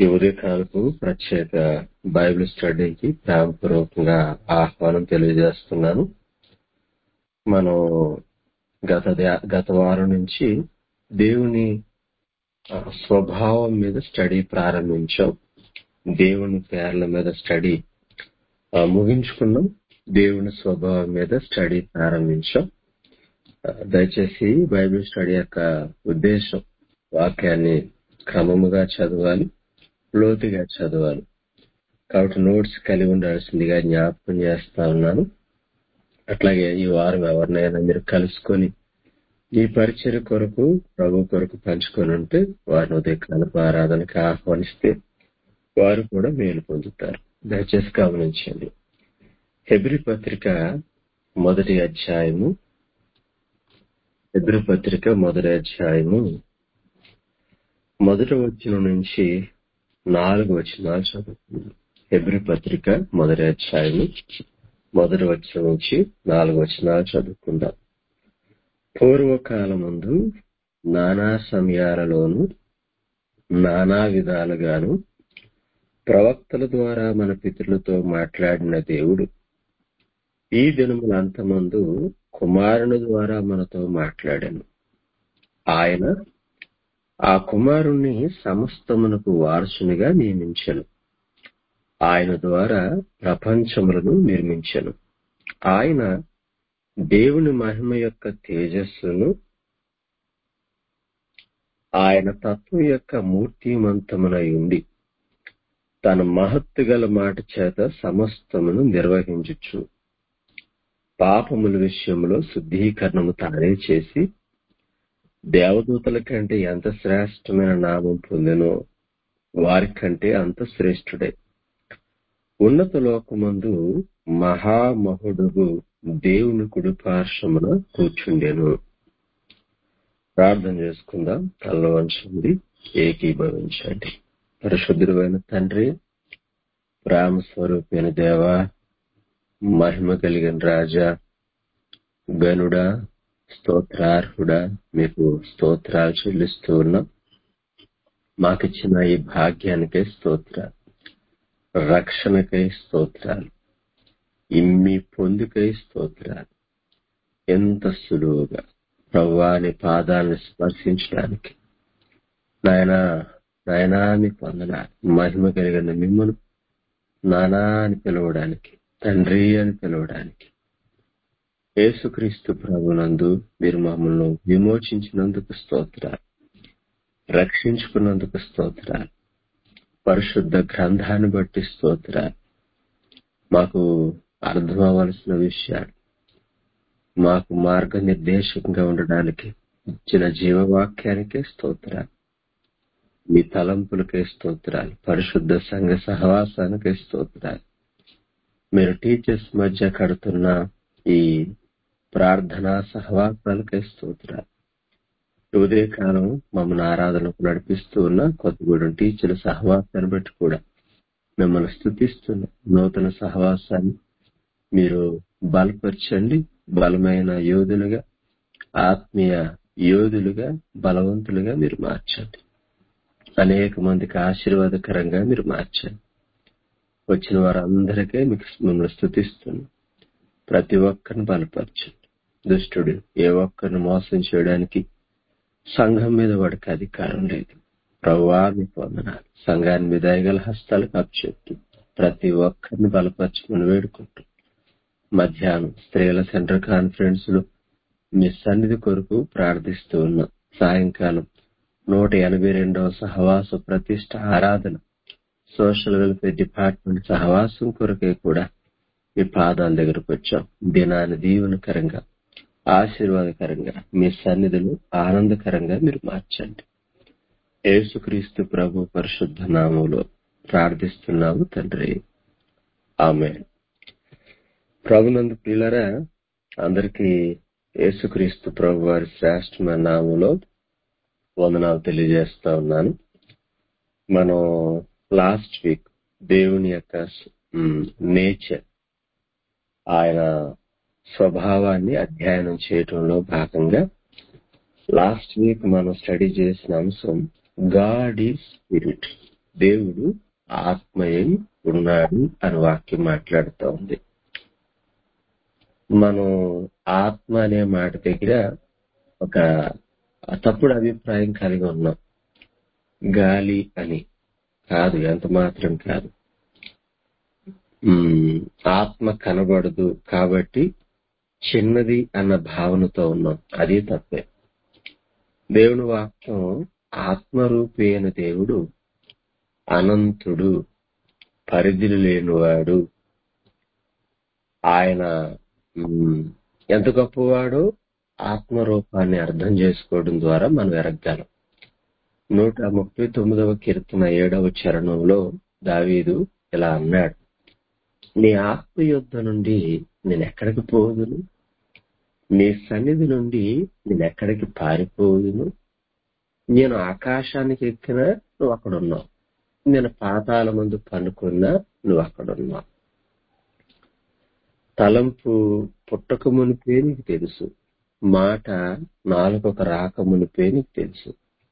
ఈ ఉదయకాలపు ప్రత్యేక బైబిల్ స్టడీకి ప్రేమపూర్వకంగా ఆహ్వానం తెలియజేస్తున్నాను మనం గత ధ్యా- గత వారం నుంచి దేవుని ఆ, స్వభావం మీద స్టడీ ప్రారంభించాం దేవుని పేర్ల మీద స్టడీ ఆ, ముగించుకున్నాం దేవుని స్వభావం మీద స్టడీ ప్రారంభించాం ఆ, దయచేసి బైబిల్ స్టడీ యొక్క ఉద్దేశం వాక్యాన్ని క్రమముగా చదవాలి లోతుగా చదవాలి కాబట్టి నోట్స్ కలిగి ఉండాల్సిందిగా జ్ఞాపకం చేస్తా ఉన్నాను అట్లాగే ఈ వారం ఎవరినైనా మీరు కలుసుకొని ఈ పరిచయ కొరకు ప్రభు కొరకు పంచుకొని ఉంటే వారిని ఉదయకాలపు ఆరాధనకి ఆహ్వానిస్తే వారు కూడా మేలు పొందుతారు దయచేసి గమనించండి హెబ్రి పత్రిక మొదటి అధ్యాయము హెబ్రి పత్రిక మొదటి అధ్యాయము మొదటి వచనం నుంచి నాలుగు వచనాలు చదువుతున్నాం హెబ్రి పత్రిక మొదటి అధ్యాయము మొదటి వచనం నుంచి నాలుగు వచనాలు చదువుకుందాం పూర్వకాలముందు నానా సమయాలలోను నానా విధాలుగాను ప్రవక్తల ద్వారా మన పితరులతో మాట్లాడిన దేవుడు ఈ దినముల అంతమందు కుమారుని ద్వారా మనతో మాట్లాడాను ఆయన ఆ కుమారుణ్ణి సమస్తమునకు వారసునిగా నియమించను ఆయన ద్వారా ప్రపంచములను నిర్మించను ఆయన దేవుని మహిమ యొక్క తేజస్సును ఆయన తత్వం యొక్క మూర్తిమంతమునై ఉండి తన మహత్తు గల మాట చేత సమస్తమును నిర్వహించుచు పాపముల విషయంలో శుద్ధీకరణము తానే చేసి దేవదూతల కంటే ఎంత శ్రేష్టమైన నామం పొందెనో వారి కంటే అంత శ్రేష్ఠుడే ఉన్నత లోకమందు మహామహుడుగు దేవుని కుడి పార్శ్వమున కూర్చుండెను ప్రార్థన చేసుకుందాం తల్ల వంచండి ఏకీభవించండి పరిశుద్ధుడైన తండ్రి ప్రేమ స్వరూపైన దేవ మహిమ కలిగిన రాజా గనుడా స్తోత్రార్హుడా మీకు స్తోత్రాలు చెల్లిస్తూ ఉన్నాం మాకిచ్చిన ఈ భాగ్యానికై స్తోత్రాలు రక్షణకై స్తోత్రాలు ఇమ్మి పొందుకై స్తోత్రాలు ఎంత సులువుగా ప్రవ్వాని పాదాలను స్పర్శించడానికి నాయనా నాయనా మీకు వందనాలు మహిమ కలిగిన మిమ్మను నానా అని పిలవడానికి తండ్రి అని పిలవడానికి యేసుక్రీస్తు ప్రభునందు మీరు మమ్మల్ని విమోచించినందుకు స్తోత్రాలు రక్షించుకున్నందుకు స్తోత్రాలు పరిశుద్ధ గ్రంథాన్ని బట్టి స్తోత్రాలు మాకు అర్థం అవ్వాల్సిన విషయాలు మాకు మార్గనిర్దేశకంగా ఉండడానికి ఇచ్చిన జీవవాక్యానికే స్తోత్రాలు మీ తలంపులకే స్తోత్రాలు పరిశుద్ధ సంఘ సహవాసానికే స్తోత్రాలు మీరు టీచర్స్ మధ్య కడుతున్న ఈ ప్రార్థనా సహవాసాలకే స్తోత్రాలు ఈ ఉదయకాలం మమ్మల్ని ఆరాధనకు నడిపిస్తూ ఉన్న కొత్తగూడెం టీచర్ల సహవాసాన్ని బట్టి కూడా మిమ్మల్ని స్థుతిస్తున్న నూతన సహవాసాన్ని మీరు బలపరచండి బలమైన యోధులుగా ఆత్మీయ యోధులుగా బలవంతులుగా మీరు మార్చండి అనేక మందికి ఆశీర్వాదకరంగా మీరు మార్చండి వచ్చిన వారందరికీ మీకు మిమ్మల్ని స్థుతిస్తున్నాం ప్రతి ఒక్కరిని బలపరచండి దుష్టుడు ఏ ఒక్కరిని మోసం చేయడానికి సంఘం మీద వాడికి అధికారం లేదు ప్రవ్వా మీకు వందనాలు సంఘాన్ని మీద దయగల హస్తాలకు అప్పచెప్తూ ప్రతి ఒక్కరిని బలపరచమని వేడుకుంటూ మధ్యాహ్నం స్త్రీల సెంటర్ కాన్ఫరెన్స్ లో మీ సన్నిధి కొరకు ప్రార్థిస్తూ ఉన్నాం సాయంకాలం నూట ఎనభై రెండవ సహవాస ప్రతిష్ట ఆరాధన సోషల్ వెల్ఫేర్ డిపార్ట్మెంట్ సహవాసం కొరకే కూడా మీ పాదాల దగ్గరకు వచ్చాం దినాన్ని దీవెనకరంగా ఆశీర్వాదకరంగా మీ సన్నిధులు ఆనందకరంగా మీరు మార్చండి యేసుక్రీస్తు ప్రభు పరిశుద్ధ నామంలో ప్రార్థిస్తున్నాము తండ్రి ఆమె ప్రభునందు పిల్లరా అందరికీ యేసుక్రీస్తు ప్రభు వారి శ్రేష్టమైన నామంలో వందనాలు తెలియజేస్తా ఉన్నాను మనం లాస్ట్ వీక్ దేవుని యొక్క నేచర్ ఆయన స్వభావాన్ని అధ్యయనం చేయటంలో భాగంగా లాస్ట్ వీక్ మనం స్టడీ చేసిన అంశం గాడ్ ఈ స్పిరిట్ దేవుడు ఆత్మయై ఉన్నాడు అని వాక్యం మాట్లాడుతూ ఉంది మనం ఆత్మ అనే మాట దగ్గర ఒక తప్పుడు అభిప్రాయం కలిగి ఉన్నాం గాలి అని కాదు ఎంత మాత్రం కాదు ఉమ్, ఆత్మ కనబడదు కాబట్టి చిన్నది అన్న భావనతో ఉన్నాం అది తప్పే దేవుని వాక్యం ఆత్మరూపి అయిన దేవుడు అనంతుడు పరిధిలు లేనివాడు ఆయన ఉమ్, ఎంత గొప్పవాడో ఆత్మరూపాన్ని అర్థం చేసుకోవడం ద్వారా మనం ఎరగగలం నూట ముప్పై తొమ్మిదవ కీర్తన ఏడవ చరణంలో దావీదు ఇలా అన్నాడు నీ ఆత్మ యుద్ధ నుండి నేను ఎక్కడికి పోదును నీ సన్నిధి నుండి నేను ఎక్కడికి పారిపోదును నేను ఆకాశానికి ఎక్కినా నువ్వు అక్కడ ఉన్నావు నేను పాతాల ముందు పనుకున్నా నువ్వు అక్కడ ఉన్నావు తలంపు పుట్టక మునిపే నీకు తెలుసు మాట నాలుగొక రాక మునిపే నీకు తెలుసు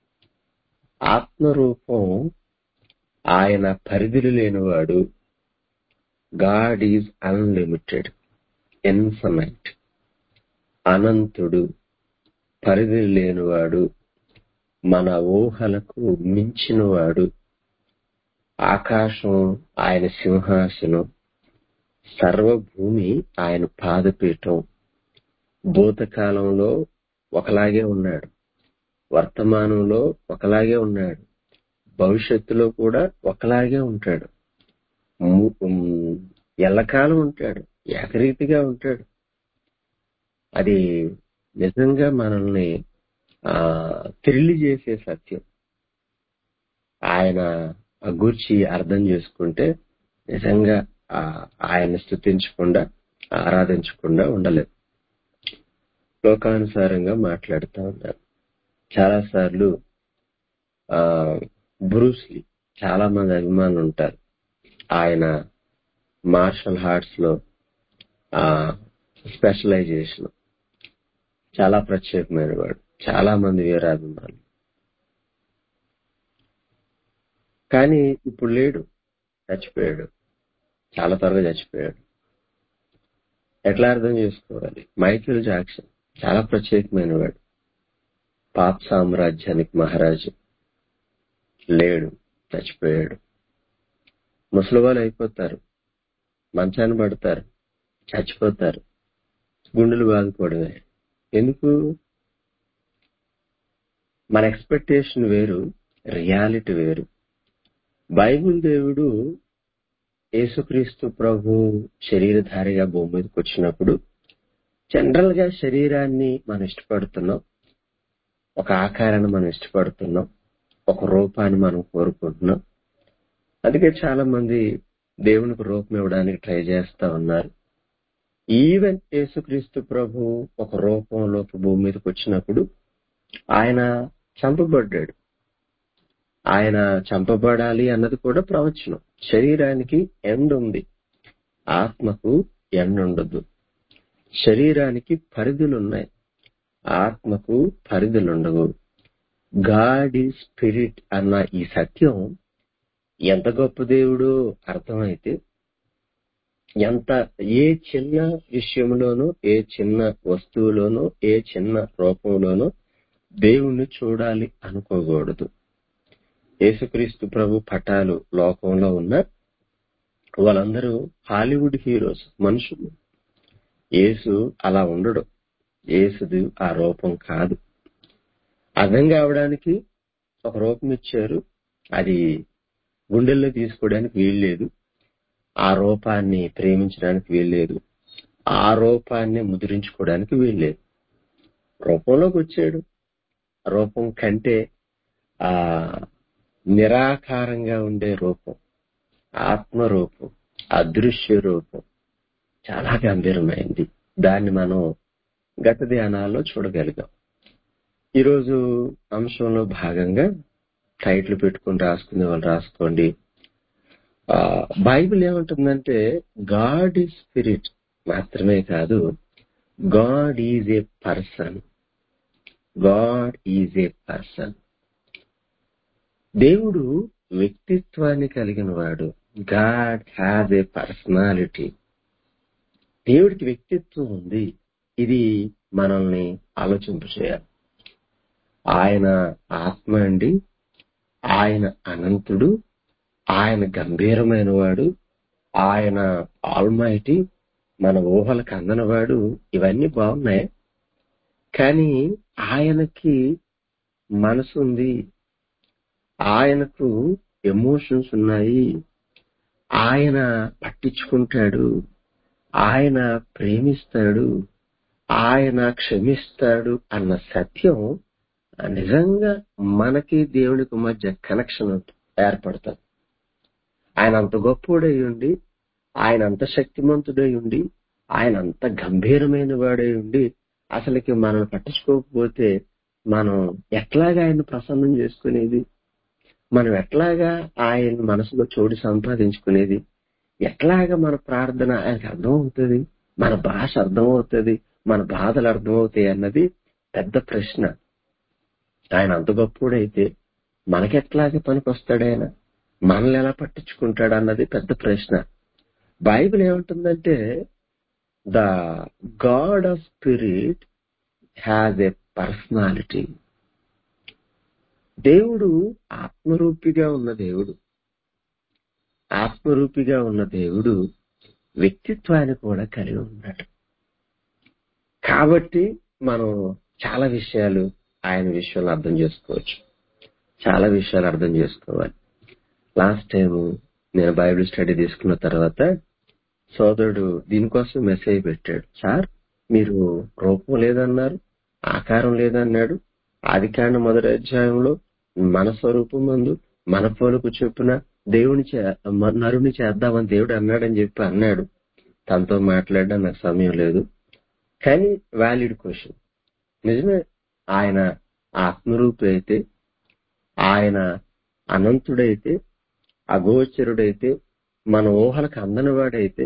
ఆత్మరూపం ఆయన పరిధిలు లేనివాడు గాడ్ ఈజ్ అన్లిమిటెడ్ ఇన్ఫనైట్ అనంతుడు పరిధి లేనివాడు మన ఊహలకు మించినవాడు ఆకాశం ఆయన సింహాసనం సర్వభూమి ఆయన పాదపీఠం భూతకాలంలో ఒకలాగే ఉన్నాడు వర్తమానంలో ఒకలాగే ఉన్నాడు భవిష్యత్తులో కూడా ఒకలాగే ఉంటాడు ము- ఉమ్, ఎల్లకాలం ఉంటాడు ఏకరీతిగా ఉంటాడు అది నిజంగా మనల్ని ఆ థ్రిల్ చేసే సత్యం ఆయన గూర్చి అర్థం చేసుకుంటే నిజంగా ఆ ఆయన స్థుతించకుండా ఆరాధించకుండా ఉండలేదు లోకానుసారంగా మాట్లాడుతూ ఉన్నారు చాలా సార్లు ఆ బ్రూస్లీ చాలా మంది అభిమానులు ఉంటారు ఆయన మార్షల్ ఆర్ట్స్ లో ఆ స్పెషలైజేషన్ చాలా ప్రత్యేకమైన వాడు చాలా మంది వీరాభిమానులు కానీ ఇప్పుడు లేడు చచ్చిపోయాడు చాలా త్వరగా చచ్చిపోయాడు ఎట్లా అర్థం చేసుకోవాలి మైకేల్ జాక్సన్ చాలా ప్రత్యేకమైన వాడు పాప్ సామ్రాజ్యానికి మహారాజు లేడు చచ్చిపోయాడు ముసలి వాళ్ళు అయిపోతారు మంచాన్ని పడతారు చచ్చిపోతారు గుండెలు బాదుకోవడమే ఎందుకు మన ఎక్స్పెక్టేషన్ వేరు రియాలిటీ వేరు బైబిల్ దేవుడు యేసుక్రీస్తు ప్రభు శరీరధారిగా భూమి మీదకి వచ్చినప్పుడు జనరల్ గా శరీరాన్ని మనం ఇష్టపడుతున్నాం ఒక ఆకారాన్ని మనం ఇష్టపడుతున్నాం ఒక రూపాన్ని మనం కోరుకుంటున్నాం అందుకే చాలా మంది దేవునికి రూపం ఇవ్వడానికి ట్రై చేస్తా ఉన్నారు ఈవెన్ యేసుక్రీస్తు ప్రభు ఒక రూపంలోకి భూమి మీదకి వచ్చినప్పుడు ఆయన చంపబడ్డాడు ఆయన చంపబడాలి అన్నది కూడా ప్రవచనం శరీరానికి ఎండ్ ఉంది ఆత్మకు ఎండ్ ఉండదు శరీరానికి పరిధులున్నాయి ఆత్మకు పరిధులుండవు గాడ్ ఈ స్పిరిట్ అన్న ఈ సత్యం ఎంత గొప్ప దేవుడో అర్థమైతే ఎంత ఏ చిన్న విషయంలోనూ ఏ చిన్న వస్తువులోనూ ఏ చిన్న రూపంలోనూ దేవుణ్ణి చూడాలి అనుకోకూడదు యేసుక్రీస్తు ప్రభు పటాలు లోకంలో ఉన్న వాళ్ళందరూ హాలీవుడ్ హీరోస్ మనుషులు యేసు అలా ఉండడు యేసుది ఆ రూపం కాదు అర్థం కావడానికి ఒక రూపం ఇచ్చారు అది గుండెల్లో తీసుకోవడానికి వీల్లేదు ఆ రూపాన్ని ప్రేమించడానికి వీల్లేదు ఆ రూపాన్ని ముద్రించుకోవడానికి వీల్లేదు రూపంలోకి వచ్చాడు రూపం కంటే ఆ నిరాకారంగా ఉండే రూపం ఆత్మ రూపం అదృశ్య రూపం చాలా గంభీరమైంది దాన్ని మనం గత ధ్యానాల్లో చూడగలిగాం ఈరోజు అంశంలో భాగంగా టైటిల్ పెట్టుకుని రాసుకునే వాళ్ళు రాసుకోండి ఆ, బైబిల్ ఏమంటుందంటే గాడ్ ఈజ్ స్పిరిట్ మాత్రమే కాదు God is a person God is a person దేవుడు వ్యక్తిత్వాన్ని కలిగిన వాడు గాడ్ హ్యాజ్ ఏ పర్సనాలిటీ దేవుడికి వ్యక్తిత్వం ఉంది ఇది మనల్ని ఆలోచింప చేయాలి ఆయన ఆత్మ అండి ఆయన అనంతుడు ఆయన గంభీరమైన వాడు ఆయన ఆల్మైటీ మన ఊహలకు అందనవాడు ఇవన్నీ బాగున్నాయి కానీ ఆయనకి మనసు ఉంది ఆయనకు ఎమోషన్స్ ఉన్నాయి ఆయన పట్టించుకుంటాడు ఆయన ప్రేమిస్తాడు ఆయన క్షమిస్తాడు అన్న సత్యం నిజంగా మనకి దేవునికి మధ్య కనెక్షన్ ఏర్పడుతుంది ఆయన అంత గొప్పోడై ఉండి ఆయన అంత శక్తిమంతుడై ఉండి ఆయన అంత గంభీరమైన వాడై ఉండి అసలుకి మనం పట్టించుకోకపోతే మనం ఎట్లాగా ఆయన ప్రసన్నం చేసుకునేది మనం ఎట్లాగా ఆయన మనసులో చోటు సంపాదించుకునేది ఎట్లాగా మన ప్రార్థన ఆయనకు అర్థమవుతుంది మన భాష అర్థమవుతుంది మన బాధలు అర్థమవుతాయి అన్నది పెద్ద ప్రశ్న ఆయన అంత గొప్పోడైతే మనకెట్లాగా పనికొస్తాడు ఆయన మనల్ని ఎలా పట్టించుకుంటాడు అన్నది పెద్ద ప్రశ్న బైబిల్ ఏమంటుందంటే the God of spirit has a personality దేవుడు ఆత్మరూపిగా ఉన్న దేవుడు ఆత్మరూపిగా ఉన్న దేవుడు వ్యక్తిత్వాన్ని కూడా కలిగి ఉన్నాడు కాబట్టి మనం చాలా విషయాలు ఆయన విషయంలో అర్థం చేసుకోవచ్చు చాలా విషయాలు అర్థం చేసుకోవాలి లాస్ట్ టైం నేను బైబిల్ స్టడీ తీసుకున్న తర్వాత సోదరుడు దీనికోసం మెసేజ్ పెట్టాడు సార్ మీరు రూపం లేదన్నారు ఆకారం లేదన్నాడు ఆది కాండ మొదటి అధ్యాయంలో మన స్వరూపం మందు మన పోలుకు చొప్పున దేవుని చే- మ- నరుని చేద్దామని దేవుడు అన్నాడని చెప్పి అన్నాడు తనతో మాట్లాడడం నాకు సమయం లేదు కానీ వ్యాలిడ్ క్వశ్చన్ నిజమే ఆయన ఆత్మరూపి అయితే ఆయన అనంతుడైతే అగోచరుడైతే మన ఊహలకు అందనివాడైతే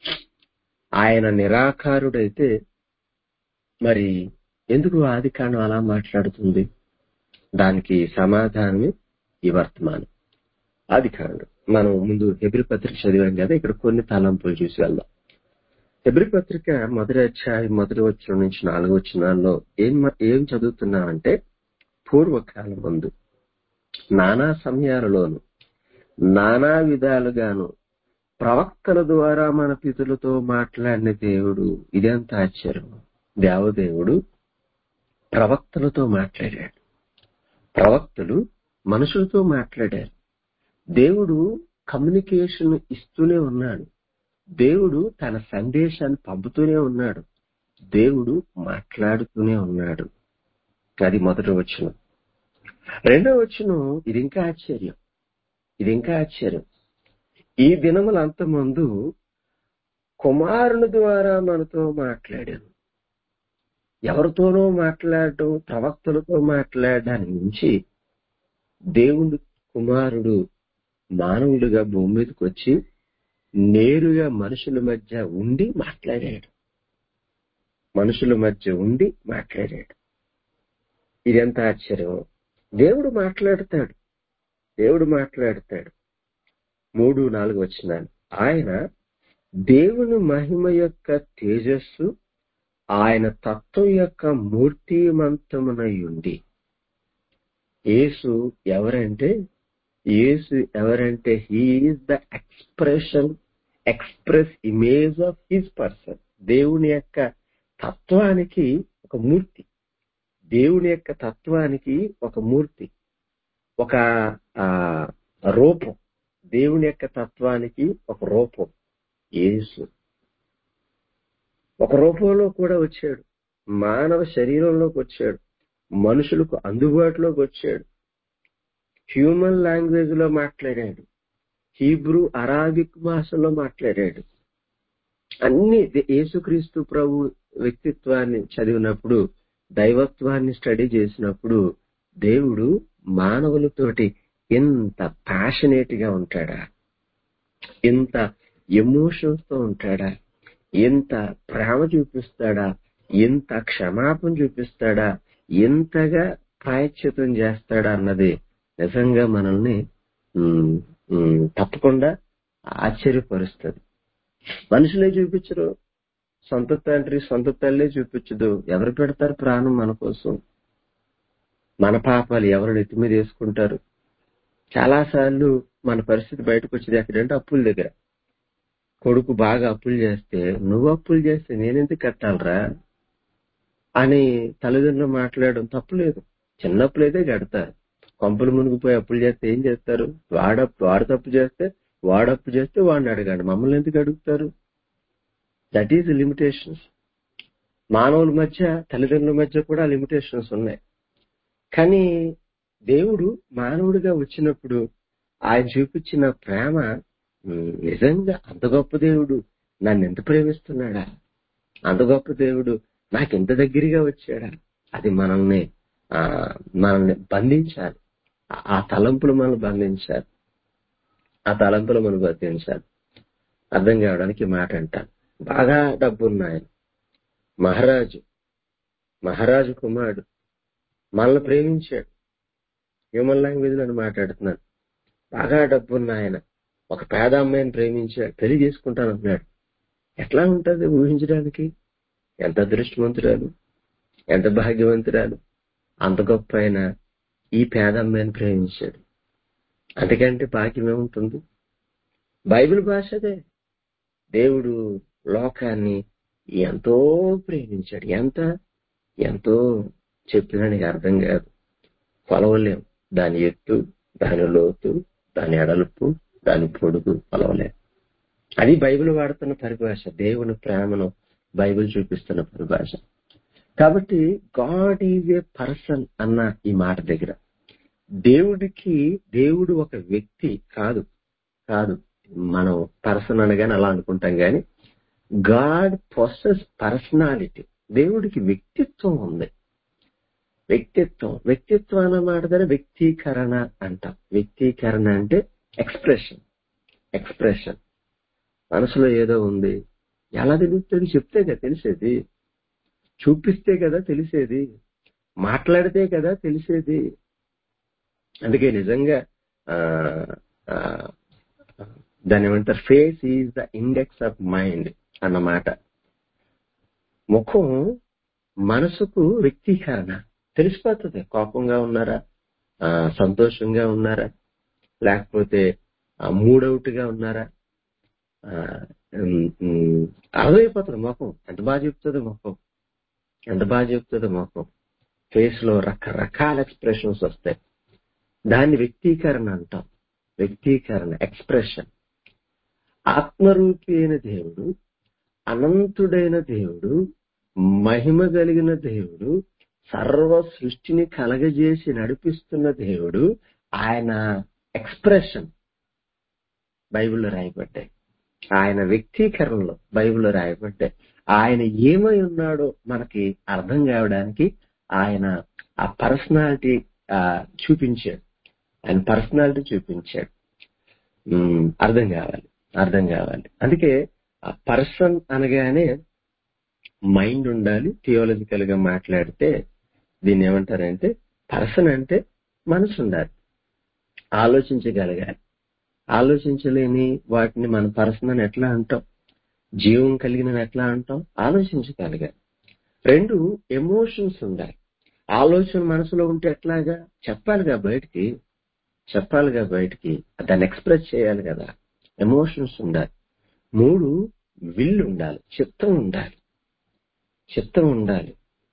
ఆయన నిరాకారుడైతే మరి ఎందుకు ఆది కాండం అలా మాట్లాడుతుంది దానికి సమాధానమే ఈ వర్తమానం ఆది కాండం మనం ముందు హెబ్రి పత్రిక చదివాం కదా ఇక్కడ కొన్ని తలంపులు చూసి వెళ్దాం హెబ్రి పత్రిక మొదటి అధ్యాయం మొదటి వచ్చిన నుంచి నాలుగు వచ్చినాల్లో ఏం ఏం చదువుతున్నామంటే పూర్వకాలం ముందు నానా సమయాలలోను నానా విధాలుగాను ప్రవక్తల ద్వారా మన పితులతో మాట్లాడిన దేవుడు ఇదెంత ఆశ్చర్యం దేవదేవుడు ప్రవక్తలతో మాట్లాడాడు ప్రవక్తలు మనుషులతో మాట్లాడారు దేవుడు కమ్యూనికేషన్ ఇస్తూనే ఉన్నాడు దేవుడు తన సందేశాన్ని పంపుతూనే ఉన్నాడు దేవుడు మాట్లాడుతూనే ఉన్నాడు అది మొదటి వచనం రెండో వచనం ఇది ఇంకా ఆశ్చర్యం ఇది ఇంకా ఆశ్చర్యం ఈ దినముల అంతమందు కుమారుని ద్వారా మనతో మాట్లాడాను ఎవరితోనో మాట్లాడటం ప్రవక్తలతో మాట్లాడడానికి మించి దేవుడు కుమారుడు మానవుడిగా భూమి మీదకి వచ్చి నేరుగా మనుషుల మధ్య ఉండి మాట్లాడాడు మనుషుల మధ్య ఉండి మాట్లాడాడు ఇదెంత ఆశ్చర్యం దేవుడు మాట్లాడతాడు దేవుడు మాట్లాడతాడు మూడు నాలుగు వచ్చినాను ఆయన దేవుని మహిమ యొక్క తేజస్సు ఆయన తత్వం యొక్క మూర్తిమంతమునై ఉండి యేసు ఎవరంటే యేసు ఎవరంటే he is the expression express image of his person దేవుని యొక్క తత్వానికి ఒక మూర్తి దేవుని యొక్క తత్వానికి ఒక మూర్తి ఒక ఆ, రూపం దేవుని యొక్క తత్వానికి ఒక రూపం యేసు ఒక రూపంలో కూడా వచ్చాడు మానవ శరీరంలోకి వచ్చాడు మనుషులకు అందుబాటులోకి వచ్చాడు హ్యూమన్ లాంగ్వేజ్ లో మాట్లాడాడు హీబ్రూ అరాబిక్ భాషలో మాట్లాడాడు అన్ని దే- యేసుక్రీస్తు ప్రభు వ్యక్తిత్వాన్ని చదివినప్పుడు దైవత్వాన్ని స్టడీ చేసినప్పుడు దేవుడు మానవులతోటి ఎంత ప్యాషనేట్ గా ఉంటాడా ఎంత ఎమోషన్స్ తో ఉంటాడా ఎంత ప్రేమ చూపిస్తాడా ఎంత క్షమాపణ చూపిస్తాడా ఎంతగా ప్రాయశ్చితం చేస్తాడా అన్నది నిజంగా మనల్ని ఉమ్, ఉమ్, తప్పకుండా ఆశ్చర్యపరుస్తుంది మనుషులే చూపించరు సొంత తండ్రి సొంత తల్లే చూపించదు ఎవరు పెడతారు ప్రాణం మన కోసం మన పాపాలు ఎవరు నెత్తి మీద వేసుకుంటారు చాలా సార్లు మన పరిస్థితి బయటకు వచ్చేది ఎక్కడంటే అప్పుల దగ్గర కొడుకు బాగా అప్పులు చేస్తే నువ్వు అప్పులు చేస్తే నేనెందుకు కట్టాలరా అని తల్లిదండ్రులు మాట్లాడడం తప్పులేదు చిన్నప్పులైతే కడతారు కొంపలు మునిగిపోయి అప్పులు చేస్తే ఏం చేస్తారు వాడ వాడు తప్పు చేస్తే వాడు అప్పు చేస్తే వాడిని అడగండి మమ్మల్ని ఎందుకు అడుగుతారు దట్ ఈస్ లిమిటేషన్స్ మానవుల మధ్య తల్లిదండ్రుల మధ్య కూడా లిమిటేషన్స్ ఉన్నాయి కానీ దేవుడు మానవుడిగా వచ్చినప్పుడు ఆయన చూపించిన ప్రేమ ఉమ్, నిజంగా అంత గొప్ప దేవుడు నన్ను ఎంత ప్రేమిస్తున్నాడా అంత గొప్ప దేవుడు నాకు ఎంత దగ్గరగా వచ్చాడా అది మనల్ని ఆ మనల్ని బంధించాలి ఆ- ఆ తలంపులు మనల్ని బంధించాలి ఆ తలంపులు మనం బంధించాలి అర్థం కావడానికి ఈ మాట అంటాను బాగా డబ్బున్నాయన మహారాజు మహారాజు కుమారుడు మనల్ని ప్రేమించాడు హ్యూమన్ లాంగ్వేజ్ లో మాట్లాడుతున్నాను బాగా డబ్బున్న ఆయన ఒక పేద అమ్మాయిని ప్రేమించాడు పెళ్లి చేసుకుంటాను అన్నాడు ఎట్లా ఉంటది ఊహించడానికి ఎంత అదృష్టవంతురాలు ఎంత భాగ్యవంతురాలు అంత గొప్ప ఆయన ఈ పేద అమ్మాయిని ప్రేమించాడు అంతకంటే భాగ్యం ఏముంటుంది బైబిల్ భాష అదే దేవుడు లోకాన్ని ఎంతో ప్రేమించాడు ఎంత ఎంతో చెప్పినా నీకు అర్థం కాదు కొలవలేం దాని ఎత్తు దాని లోతు దాని ఎడల్పు దాని పొడుగు కొలవలేం అది బైబిల్ వాడుతున్న పరిభాష దేవుని ప్రేమను బైబిల్ చూపిస్తున్న పరిభాష కాబట్టి గాడ్ ఈజ్ ఏ పర్సన్ అన్న ఈ మాట దగ్గర దేవుడికి దేవుడు ఒక వ్యక్తి కాదు కాదు మనం పర్సన్ అనగానే అలా అనుకుంటాం గాని గాడ్ పొసెస్ పర్సనాలిటీ దేవుడికి వ్యక్తిత్వం ఉంది వ్యక్తిత్వం వ్యక్తిత్వం అన్న మాట ద్వారా వ్యక్తీకరణ అంటాం వ్యక్తీకరణ అంటే ఎక్స్ప్రెషన్ ఎక్స్ప్రెషన్ మనసులో ఏదో ఉంది ఎలా తెలుస్తుంది చెప్తే కదా తెలిసేది చూపిస్తే కదా తెలిసేది మాట్లాడితే కదా తెలిసేది అందుకే నిజంగా ఆ, ఆ, దాని ఏమంటారు face is the index of mind అన్నమాట ముఖం మనసుకు వ్యక్తీకరణ తెలిసిపోతుంది కోపంగా ఉన్నారా ఆ, సంతోషంగా ఉన్నారా లేకపోతే మూడౌట్ గా ఉన్నారా ఆ, ఉమ్, ఉమ్, అర్థమైపోతుంది ముఖం ఎంత బాగా చెప్తుంది ముఖం ఎంత బాగా చెప్తుంది ముఖం ఫేస్ లో రకరకాల ఎక్స్ప్రెషన్స్ వస్తాయి దాన్ని వ్యక్తీకరణ అంటాం వ్యక్తీకరణ ఎక్స్ప్రెషన్ ఆత్మరూపి అయిన దేవుడు అనంతుడైన దేవుడు మహిమ కలిగిన దేవుడు సర్వ సృష్టిని కలగజేసి నడిపిస్తున్న దేవుడు ఆయన ఎక్స్ప్రెషన్ బైబిల్లో రాయబడ్డాయి ఆయన వ్యక్తీకరణలో బైబిల్లో రాయబడ్డాయి ఆయన ఏమై ఉన్నాడో మనకి అర్థం కావడానికి ఆయన ఆ పర్సనాలిటీ చూపించాడు ఆయన పర్సనాలిటీ చూపించాడు ఉమ్, అర్థం కావాలి అర్థం కావాలి అందుకే ఆ పర్సన్ అనగానే మైండ్ ఉండాలి థియోలజికల్ గా మాట్లాడితే దీన్ని ఏమంటారంటే పర్సన్ అంటే మనసు ఉండాలి ఆలోచించగలగాలి ఆలోచించలేని వాటిని మన పర్సన్ అని ఎట్లా అంటాం జీవం కలిగిన ఎట్లా అంటాం ఆలోచించగలగాలి రెండు ఎమోషన్స్ ఉండాలి ఆలోచన మనసులో ఉంటే ఎట్లాగా చెప్పాలిగా బయటికి చెప్పాలిగా బయటికి దాన్ని ఎక్స్ప్రెస్ చేయాలి కదా ఎమోషన్స్ ఉండాలి మూడు విల్ ఉండాలి చిత్తం ఉండాలి చిత్తం ఉండాలి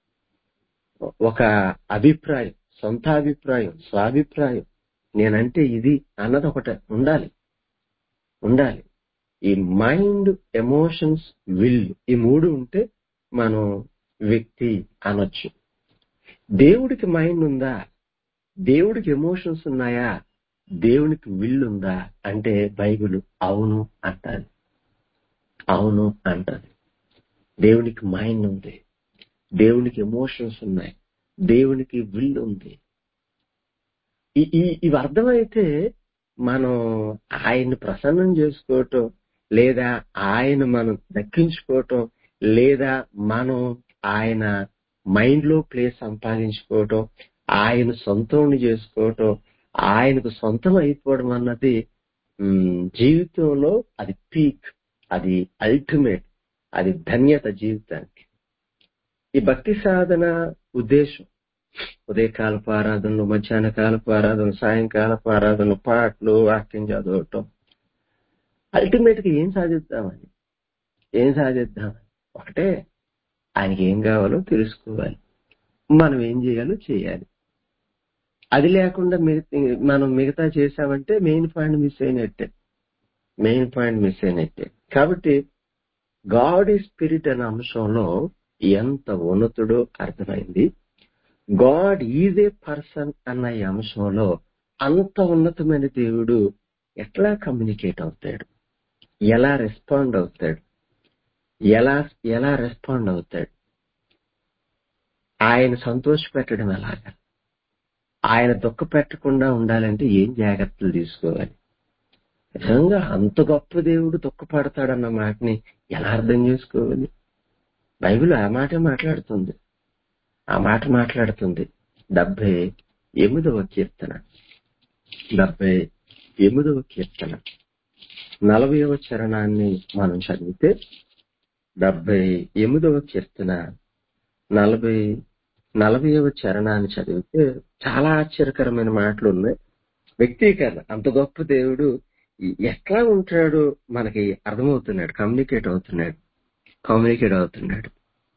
ఒక అభిప్రాయం సొంత అభిప్రాయం స్వాభిప్రాయం నేనంటే ఇది అన్నది ఒకటి ఉండాలి ఉండాలి ఈ మైండ్ ఎమోషన్స్ విల్ ఈ మూడు ఉంటే మనం వ్యక్తి అనొచ్చు దేవుడికి మైండ్ ఉందా దేవుడికి ఎమోషన్స్ ఉన్నాయా దేవునికి విల్ ఉందా అంటే బైబిల్ అవును అంటారు అవును అంటారు దేవునికి మైండ్ ఉంది దేవునికి ఎమోషన్స్ ఉన్నాయి దేవునికి విల్ ఉంది ఈ- ఈ- ఇవి అర్థమైతే మనం ఆయన్ని ప్రసన్నం చేసుకోవటం లేదా ఆయన మనం దక్కించుకోవటం లేదా మనం ఆయన మైండ్ లో ప్లేస్ సంపాదించుకోవటం ఆయన సొంతం చేసుకోవటం ఆయనకు సొంతం అయిపోవడం అన్నది ఉమ్, జీవితంలో అది పీక్ అది అల్టిమేట్ అది ధన్యత జీవితానికి ఈ భక్తి సాధన ఉద్దేశం ఉదయకాలపు ఆరాధనలు మధ్యాహ్న కాలపు ఆరాధన సాయంకాలపు ఆరాధనలు పాటలు వాక్యం చదవటం అల్టిమేట్ గా ఏం సాధిద్దామని ఏం సాధిద్దామని ఒకటే ఆయనకి ఏం కావాలో తెలుసుకోవాలి మనం ఏం చేయాలో చేయాలి అది లేకుండా మిగతా- మనం మిగతా చేసామంటే మెయిన్ పాయింట్ మిస్ అయినట్టే మెయిన్ పాయింట్ మిస్ అయినట్టే కాబట్టి గాడ్ ఈ స్పిరిట్ అనే అంశంలో ఎంత ఉన్నతుడో అర్థమైంది గాడ్ ఈజ్ ఏ పర్సన్ అన్న ఈ అంశంలో అంత ఉన్నతమైన దేవుడు ఎట్లా కమ్యూనికేట్ అవుతాడు ఎలా రెస్పాండ్ అవుతాడు ఎలా ఎలా రెస్పాండ్ అవుతాడు ఆయన సంతోష పెట్టడం ఎలాగా ఆయన దుఃఖ పెట్టకుండా ఉండాలంటే ఏం జాగ్రత్తలు తీసుకోవాలి నిజంగా అంత గొప్ప దేవుడు దుఃఖపడతాడన్న మాటని ఎలా అర్థం చేసుకోవాలి బైబిల్ ఆ మాట మాట్లాడుతుంది ఆ మాట మాట్లాడుతుంది డెబ్బై ఎనిమిదవ కీర్తన డెబ్బై ఎనిమిదవ కీర్తన నలభైవ చరణాన్ని మనం చదివితే డెబ్బై ఎనిమిదవ కీర్తన నలభై నలభైవ చరణాన్ని చదివితే చాలా ఆశ్చర్యకరమైన మాటలు ఉన్నాయి వ్యక్తీకరణ అంత గొప్ప దేవుడు ఎట్లా ఉంటాడో మనకి అర్థమవుతున్నాడు కమ్యూనికేట్ అవుతున్నాడు కమ్యూనికేట్ అవుతున్నాడు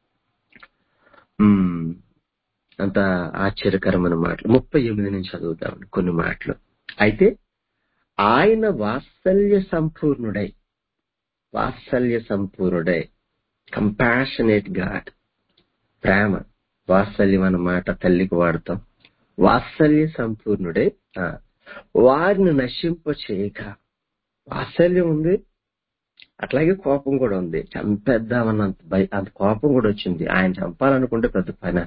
ఉమ్, అంత ఆశ్చర్యకరమైన మాటలు ముప్పై ఎనిమిది నుంచి చదువుతామండి కొన్ని మాటలు అయితే ఆయన వాత్సల్య సంపూర్ణుడై వాత్సల్య సంపూర్ణుడై కంపాషనేట్ గాడ్ ప్రేమ వాత్సల్యం అన్నమాట తల్లికి వాడతాం వాత్సల్య సంపూర్ణుడే ఆ, వారిని నశింప చేయక వాత్సల్యం ఉంది అట్లాగే కోపం కూడా ఉంది చంపేద్దామన్నంత భయ అంత కోపం కూడా వచ్చింది ఆయన చంపాలనుకుంటే పెద్ద పని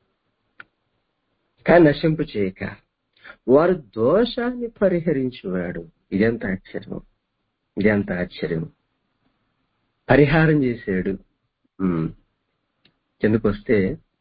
కానీ నశింప చేయక వారు దోషాన్ని పరిహరించేవాడు ఇదెంత ఆశ్చర్యం ఇదెంత ఆశ్చర్యం పరిహారం చేశాడు ఉమ్. కిందకు వస్తే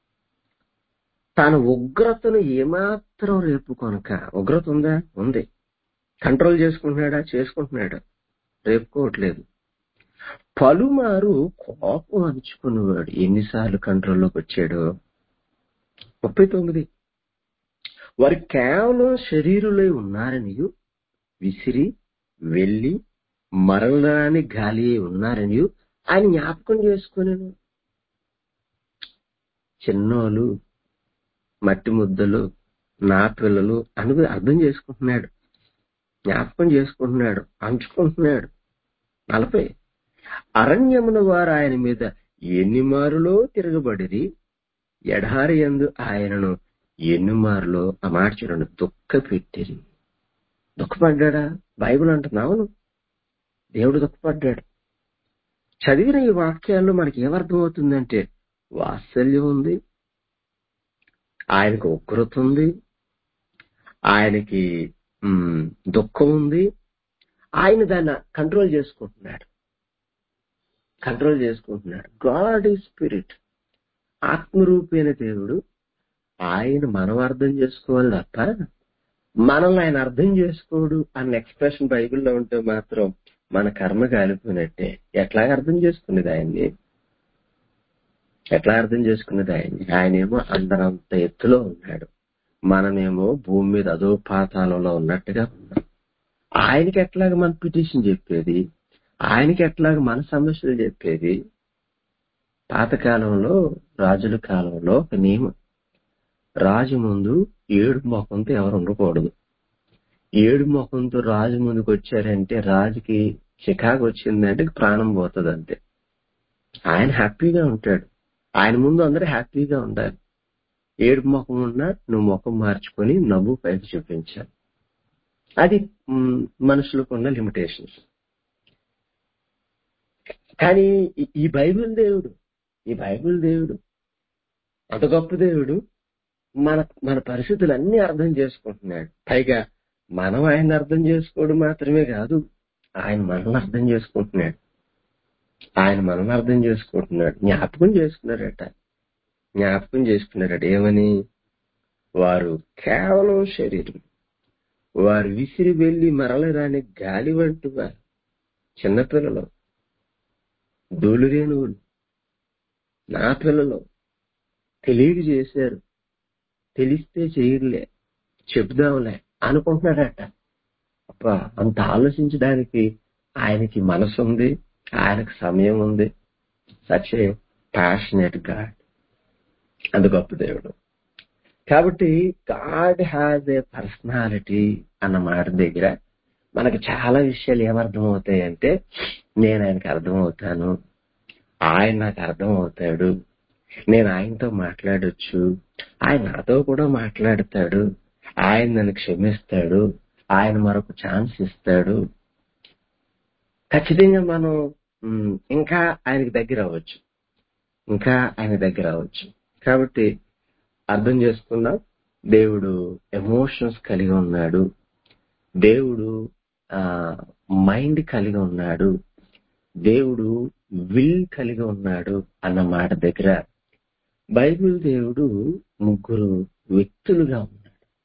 తన ఉగ్రతను ఏమాత్రం రేపు కొనక ఉగ్రత ఉందా ఉంది కంట్రోల్ చేసుకుంటున్నాడా చేసుకుంటున్నాడు రేపుకోవట్లేదు పలుమారు కోపం అణుచుకునేవాడు ఎన్నిసార్లు కంట్రోల్లోకి వచ్చాడు ముప్పై తొమ్మిది వారు కేవలం శరీరులై ఉన్నారనియు విసిరి వెళ్లి మరలని గాలి ఉన్నారనియు ఆయన జ్ఞాపకం చేసుకునేను చిన్నోళ్ళు మట్టి ముద్దలు నా పిల్లలు అని అర్థం చేసుకుంటున్నాడు జ్ఞాపకం చేసుకుంటున్నాడు అంచుకుంటున్నాడు నలభై అరణ్యమున వారు ఆయన మీద ఎన్ని మారులో తిరగబడిరి ఎడారి యందు ఆయనను ఎన్ని మారులో ఆ మాట చూడండి దుఃఖ పెట్టిరి దుఃఖపడ్డా బైబిల్ అంటుంది అవును దేవుడు దుఃఖపడ్డాడు చదివిన ఈ వాక్యాల్లో మనకి ఏమర్థం అవుతుందంటే వాత్సల్యం ఉంది ఆయనకు ఉగ్రత ఉంది ఆయనకి ఉమ్, దుఃఖం ఉంది ఆయన దాన్ని కంట్రోల్ చేసుకుంటున్నాడు కంట్రోల్ చేసుకుంటున్నాడు గాడ్ ఈ స్పిరిట్ ఆత్మరూపైన దేవుడు ఆయన మనం అర్థం చేసుకోవాలి తప్ప మనల్ని ఆయన అర్థం చేసుకోడు అన్న ఎక్స్ప్రెషన్ బైబిల్లో ఉంటే మాత్రం మన కర్మ కాలిపోయినట్టే ఎట్లా అర్థం చేసుకునేది ఆయన్ని ఎట్లా అర్థం చేసుకునేది ఆయన్ని ఆయనేమో అందరంత ఎత్తులో ఉన్నాడు మనమేమో భూమి మీద అదో పాతాళంలో ఉన్నట్టుగా ఉన్నాం ఆయనకి ఎట్లాగ మన పిటిషన్ చెప్పేది ఆయనకి ఎట్లాగ మన సమస్యలు చెప్పేది పాతకాలంలో రాజుల కాలంలో ఒక నియమం రాజు ముందు ఏడు ముఖంతో ఎవరు ఉండకూడదు ఏడు ముఖంతో రాజు ముందుకు వచ్చారంటే రాజుకి చికాకు వచ్చిందంటే ప్రాణం పోతుంది అంతే ఆయన హ్యాపీగా ఉంటాడు ఆయన ముందు అందరూ హ్యాపీగా ఉండాలి ఏడు ముఖం ఉన్నా నువ్వు ముఖం మార్చుకొని నవ్వు పైకి చూపించాలి అది మ్, మనుషులకు ఉన్న లిమిటేషన్స్ కానీ ఈ- ఈ బైబిల్ దేవుడు ఈ బైబిల్ దేవుడు అంత గొప్ప దేవుడు మన మన పరిస్థితులన్నీ అర్థం చేసుకుంటున్నాడు పైగా మనం ఆయన అర్థం చేసుకోవడం మాత్రమే కాదు ఆయన మనల్ని అర్థం చేసుకుంటున్నాడు ఆయన మనం అర్థం చేసుకుంటున్నాడు జ్ఞాపకం చేసుకున్నారట జ్ఞాపకం చేసుకున్నారట ఏమని వారు కేవలం శరీరం వారు విసిరి వెళ్లి మరల రాని గాలి వంటి వారు చిన్నపిల్లలు దూలురేణువులు నా పిల్లలు తెలియక చేశారు తెలిస్తే చేయలే చెప్దాంలే అనుకుంటున్నాడట అప్ప అంత ఆలోచించడానికి ఆయనకి మనసు ఉంది ఆయనకి సమయం ఉంది సచ్ ఏ ప్యాషనెట్ గాడ్ అంత గొప్ప దేవుడు కాబట్టి గాడ్ హ్యాజ్ ఏ పర్సనాలిటీ అన్న మాట దగ్గర మనకు చాలా విషయాలు ఏమర్థం అవుతాయి అంటే నేను ఆయనకు అర్థం అవుతాను ఆయన నాకు అర్థం అవుతాడు నేను ఆయనతో మాట్లాడొచ్చు ఆయన నాతో కూడా మాట్లాడతాడు ఆయన నన్ను క్షమిస్తాడు ఆయన మరొక ఛాన్స్ ఇస్తాడు ఖచ్చితంగా మనం ఉమ్, ఇంకా ఆయనకి దగ్గర అవ్వచ్చు ఇంకా ఆయన దగ్గర అవ్వచ్చు కాబట్టి అర్థం చేసుకుందాం దేవుడు ఎమోషన్స్ కలిగి ఉన్నాడు దేవుడు మైండ్ కలిగి ఉన్నాడు దేవుడు విల్ కలిగి ఉన్నాడు అన్న మాట దగ్గర బైబిల్ దేవుడు ముగ్గురు వ్యక్తులుగా ఉన్నాడు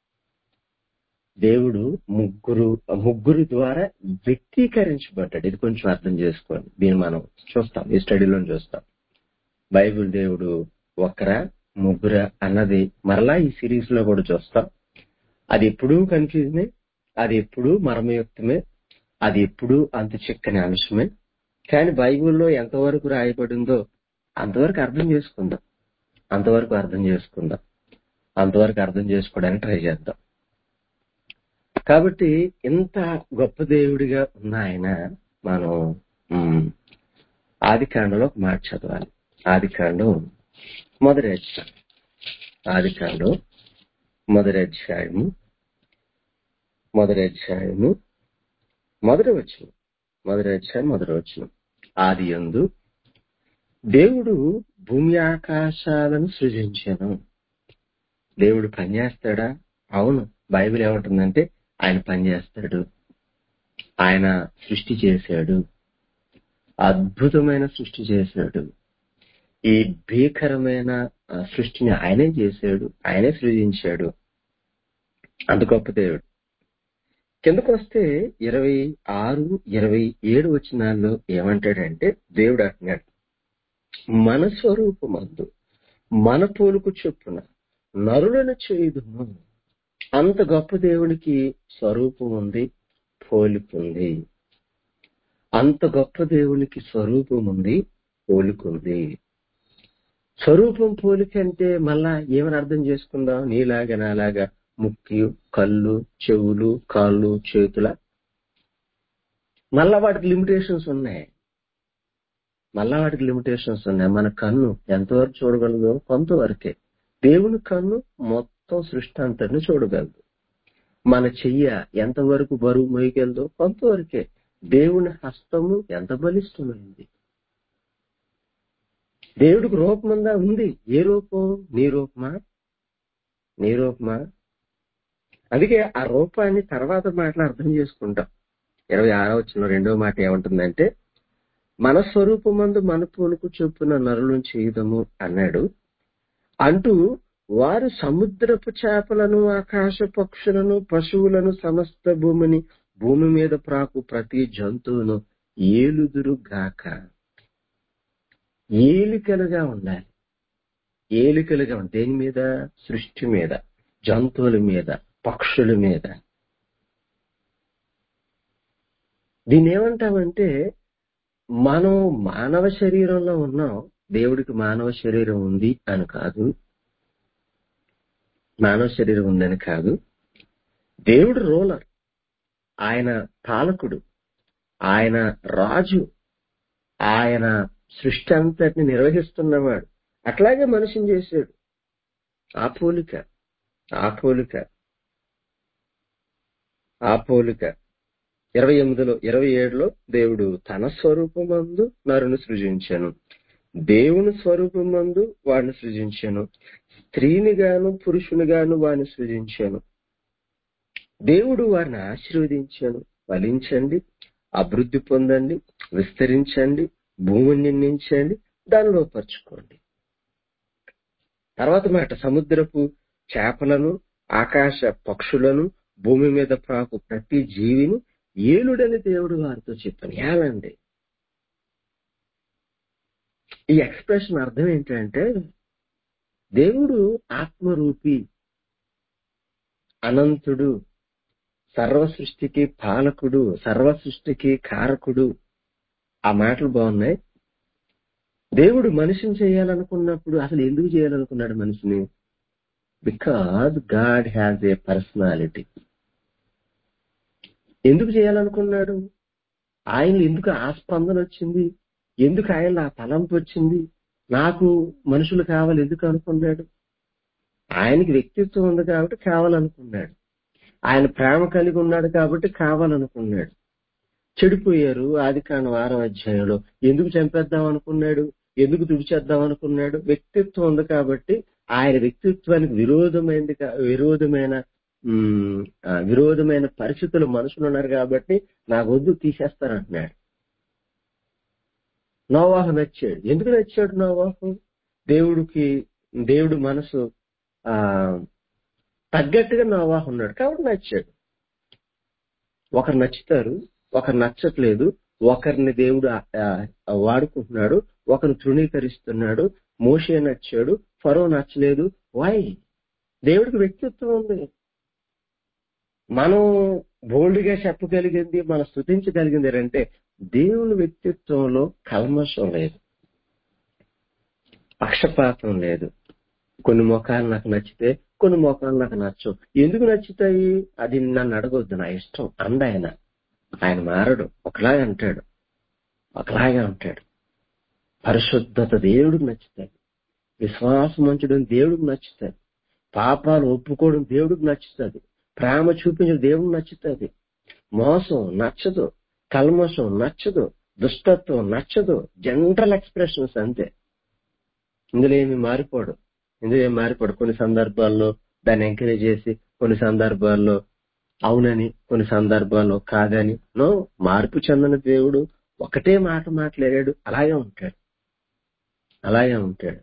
దేవుడు ముగ్గురు ముగ్గురు ద్వారా వ్యక్తీకరించబడ్డాడు ఇది కొంచెం అర్థం చేసుకోండి దీన్ని మనం చూస్తాం ఈ స్టడీలో చూస్తాం బైబిల్ దేవుడు ఒకరా ముగ్గురా అన్నది మరలా ఈ సిరీస్ లో కూడా చూస్తాం అది ఎప్పుడూ కన్ఫ్యూజనే అది ఎప్పుడూ మర్మయుక్తమే అది ఎప్పుడూ అంత చిక్కని అంశమే కానీ బైబిల్లో ఎంతవరకు రాయబడిందో అంతవరకు అర్థం చేసుకుందాం అంతవరకు అర్థం చేసుకుందాం అంతవరకు అర్థం చేసుకోవడానికి ట్రై చేద్దాం కాబట్టి ఇంత గొప్ప దేవుడిగా ఉన్న ఆయన మనం ఉమ్, ఆది కాండలో ఒక మాట చదవాలి ఆది కాండం మొదటి అధ్యాయం ఆది కాండం మొదటి అధ్యాయము మొదటి అధ్యాయము మొదటి వచ్చిన మొదటి అధ్యాయం మొదటి వచ్చిన ఆది యందు దేవుడు భూమి ఆకాశాలను సృజించాను దేవుడు పనిచేస్తాడా అవును బైబిల్ ఏమంటుందంటే ఆయన పనిచేస్తాడు ఆయన సృష్టి చేశాడు అద్భుతమైన సృష్టి చేశాడు ఈ భీకరమైన ఆ, సృష్టిని ఆయనే చేశాడు ఆయనే సృజించాడు అంత గొప్ప దేవుడు కిందకు వస్తే ఇరవై ఆరు ఇరవై ఏడు వచనాల్లో ఏమంటాడంటే దేవుడు అంటున్నాడు మన స్వరూపమందు మన పోలుకు చొప్పున నరులను చేయుదుము అంత గొప్ప దేవునికి స్వరూపం ఉంది పోలిక ఉంది అంత గొప్ప దేవునికి స్వరూపం ఉంది పోలిక ఉంది స్వరూపం పోలిక అంటే మళ్ళా ఏమని అర్థం చేసుకుందాం నీలాగా నాలాగా ముక్కు కళ్ళు చెవులు కాళ్ళు చేతుల మళ్ళా వాటికి లిమిటేషన్స్ ఉన్నాయి మళ్ళా వాటికి లిమిటేషన్స్ ఉన్నాయి మన కన్ను ఎంతవరకు చూడగలదో కొంతవరకే దేవుని కన్ను మొత్తం సృష్టి అంతటిని చూడగలదు మన చెయ్య ఎంతవరకు బరువు మోయగలదో కొంతవరకే దేవుని హస్తము ఎంత బలిష్టమైంది దేవుడికి రూపమందా ఉంది ఏ రూపం నీ రూపమా నీ రూపమా అందుకే ఆ రూపాన్ని తర్వాత మాటలు అర్థం చేసుకుంటాం ఇరవై ఆరో వచ్చిన రెండో మాట ఏమంటుందంటే మన స్వరూపమందు మన పోలుకు చొప్పున నరులను చేయదము అన్నాడు అంటూ వారు సముద్రపు చేపలను ఆకాశ పక్షులను పశువులను సమస్త భూమిని భూమి మీద ప్రాకు ప్రతి జంతువును ఏలుదురు గాక ఏలికలుగా ఉండాలి ఏలికలుగా ఉండాలి దేని మీద సృష్టి మీద జంతువుల మీద పక్షుల మీద దీన్ని ఏమంటామంటే మనం మానవ శరీరంలో ఉన్నాం దేవుడికి మానవ శరీరం ఉంది అని కాదు మానవ శరీరం ఉందని కాదు దేవుడు రూలర్ ఆయన పాలకుడు ఆయన రాజు ఆయన సృష్టి అంతటిని నిర్వహిస్తున్నవాడు అట్లాగే మనిషిని చేశాడు ఆ పోలిక ఆ పోలిక ఆ పోలిక ఇరవై ఎనిమిదిలో ఇరవై ఏడులో దేవుడు తన స్వరూపమందు నరుని సృజించాను దేవుని స్వరూపమందు వాడిని సృజించాను స్త్రీని గాను పురుషుని గాను వాడిని సృజించాను దేవుడు వారిని ఆశీర్వదించాను ఫలించండి అభివృద్ధి పొందండి విస్తరించండి భూమిని నిర్మించండి దానిలో పరుచుకోండి తర్వాత మాట సముద్రపు చేపలను ఆకాశ పక్షులను భూమి మీద ప్రాకు ప్రతి జీవిని ఏలుడని దేవుడు వారితో చెప్పాను ఏలండి ఈ ఎక్స్ప్రెషన్ అర్థం ఏంటంటే దేవుడు ఆత్మరూపి అనంతుడు సర్వ సృష్టికి పాలకుడు సర్వ సృష్టికి కారకుడు ఆ మాటలు బాగున్నాయి దేవుడు మనిషిని చేయాలనుకున్నప్పుడు అసలు ఎందుకు చేయాలనుకున్నాడు మనిషిని because God has a personality ఎందుకు చేయాలనుకున్నాడు ఆయన ఎందుకు ఆ స్పందన వచ్చింది ఎందుకు ఆయన ఆ తలంపు వచ్చింది నాకు మనుషులు కావాలి ఎందుకు అనుకున్నాడు ఆయనకి వ్యక్తిత్వం ఉంది కాబట్టి కావాలనుకున్నాడు ఆయన ప్రేమ కలిగి ఉన్నాడు కాబట్టి కావాలనుకున్నాడు చెడిపోయారు ఆది కాండం ఆరో అధ్యాయంలో ఎందుకు చంపేద్దాం అనుకున్నాడు ఎందుకు తుడిచేద్దాం అనుకున్నాడు వ్యక్తిత్వం ఉంది కాబట్టి ఆయన వ్యక్తిత్వానికి విరోధమైనది కా- విరోధమైన ఉమ్, ఆ, విరోధమైన పరిస్థితులు మనుషులు ఉన్నారు కాబట్టి నాకు వద్దు తీసేస్తారంటున్నాడు నోవాహు నచ్చాడు ఎందుకు నచ్చాడు నోవాహు దేవుడికి దేవుడు మనసు ఆ తగ్గట్టుగా నోవాహు ఉన్నాడు కాబట్టి నచ్చాడు ఒకరు నచ్చుతారు ఒకరు నచ్చట్లేదు ఒకరిని దేవుడు ఆ- ఆ వాడుకుంటున్నాడు ఒకరు తృణీకరిస్తున్నాడు మోషే నచ్చాడు ఫరో నచ్చలేదు వై దేవుడికి వ్యక్తిత్వం ఉంది మనం బోల్డ్ గా చెప్పగలిగింది మనం స్థుతించగలిగింది ఏంటంటే దేవుని వ్యక్తిత్వంలో కల్మషం లేదు పక్షపాతం లేదు కొన్ని ముఖాలు నాకు నచ్చితే కొన్ని ముఖాలు నాకు నచ్చవు ఎందుకు నచ్చుతాయి అది నన్ను అడగొద్దు నా ఇష్టం అంద ఆయన ఆయన మారడు ఒకలాగా అంటాడు ఒకలాగే ఉంటాడు పరిశుద్ధత దేవుడికి నచ్చుతాడు విశ్వాసం ఉంచడం దేవుడికి నచ్చుతుంది పాపాలు ఒప్పుకోవడం దేవుడికి నచ్చుతుంది ప్రేమ చూపించడం దేవుడికి నచ్చుతుంది మోసం నచ్చదు కల్మషం నచ్చదు దుష్టత్వం నచ్చదు జనరల్ ఎక్స్ప్రెషన్స్ అంతే ఇందులో ఏమి మారిపోడు ఇందులో ఏమి మారిపోడు కొన్ని సందర్భాల్లో దాన్ని ఎంకరేజ్ చేసి కొన్ని సందర్భాల్లో అవునని కొన్ని సందర్భాల్లో కాదని నో మార్పు చెందిన దేవుడు ఒకటే మాట మాట్లాడాడు అలాగే ఉంటాడు అలాగే ఉంటాడు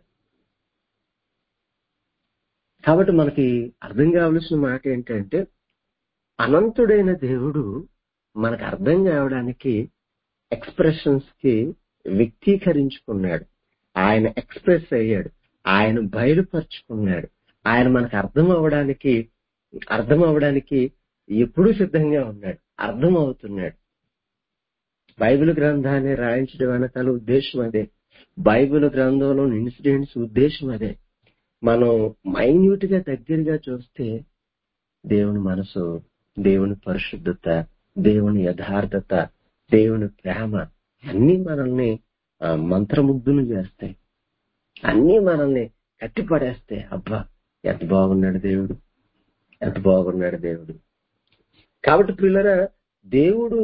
కాబట్టి మనకి అర్థం కావలసిన మాట ఏంటంటే అనంతుడైన దేవుడు మనకు అర్థం కావడానికి ఎక్స్ప్రెషన్స్ కి వ్యక్తీకరించుకున్నాడు ఆయన ఎక్స్ప్రెస్ అయ్యాడు ఆయన బయలుపరుచుకున్నాడు ఆయన మనకు అర్థం అవ్వడానికి అర్థం అవ్వడానికి ఎప్పుడూ సిద్ధంగా ఉన్నాడు అర్థం అవుతున్నాడు బైబిల్ గ్రంథాన్ని రాయించడం వెనకాల ఉద్దేశం అదే బైబిల్ గ్రంథంలో ఇన్సిడెంట్స్ ఉద్దేశం అదే మనం మైన్యూట్ గా దగ్గరగా చూస్తే దేవుని మనసు దేవుని పరిశుద్ధత దేవుని యథార్థత దేవుని ప్రేమ అన్ని మనల్ని ఆ, మంత్రముగ్ధులు చేస్తాయి అన్ని మనల్ని కట్టిపడేస్తాయి అబ్బా ఎంత బాగున్నాడు దేవుడు ఎంత బాగున్నాడు దేవుడు కాబట్టి పిల్లరా దేవుడు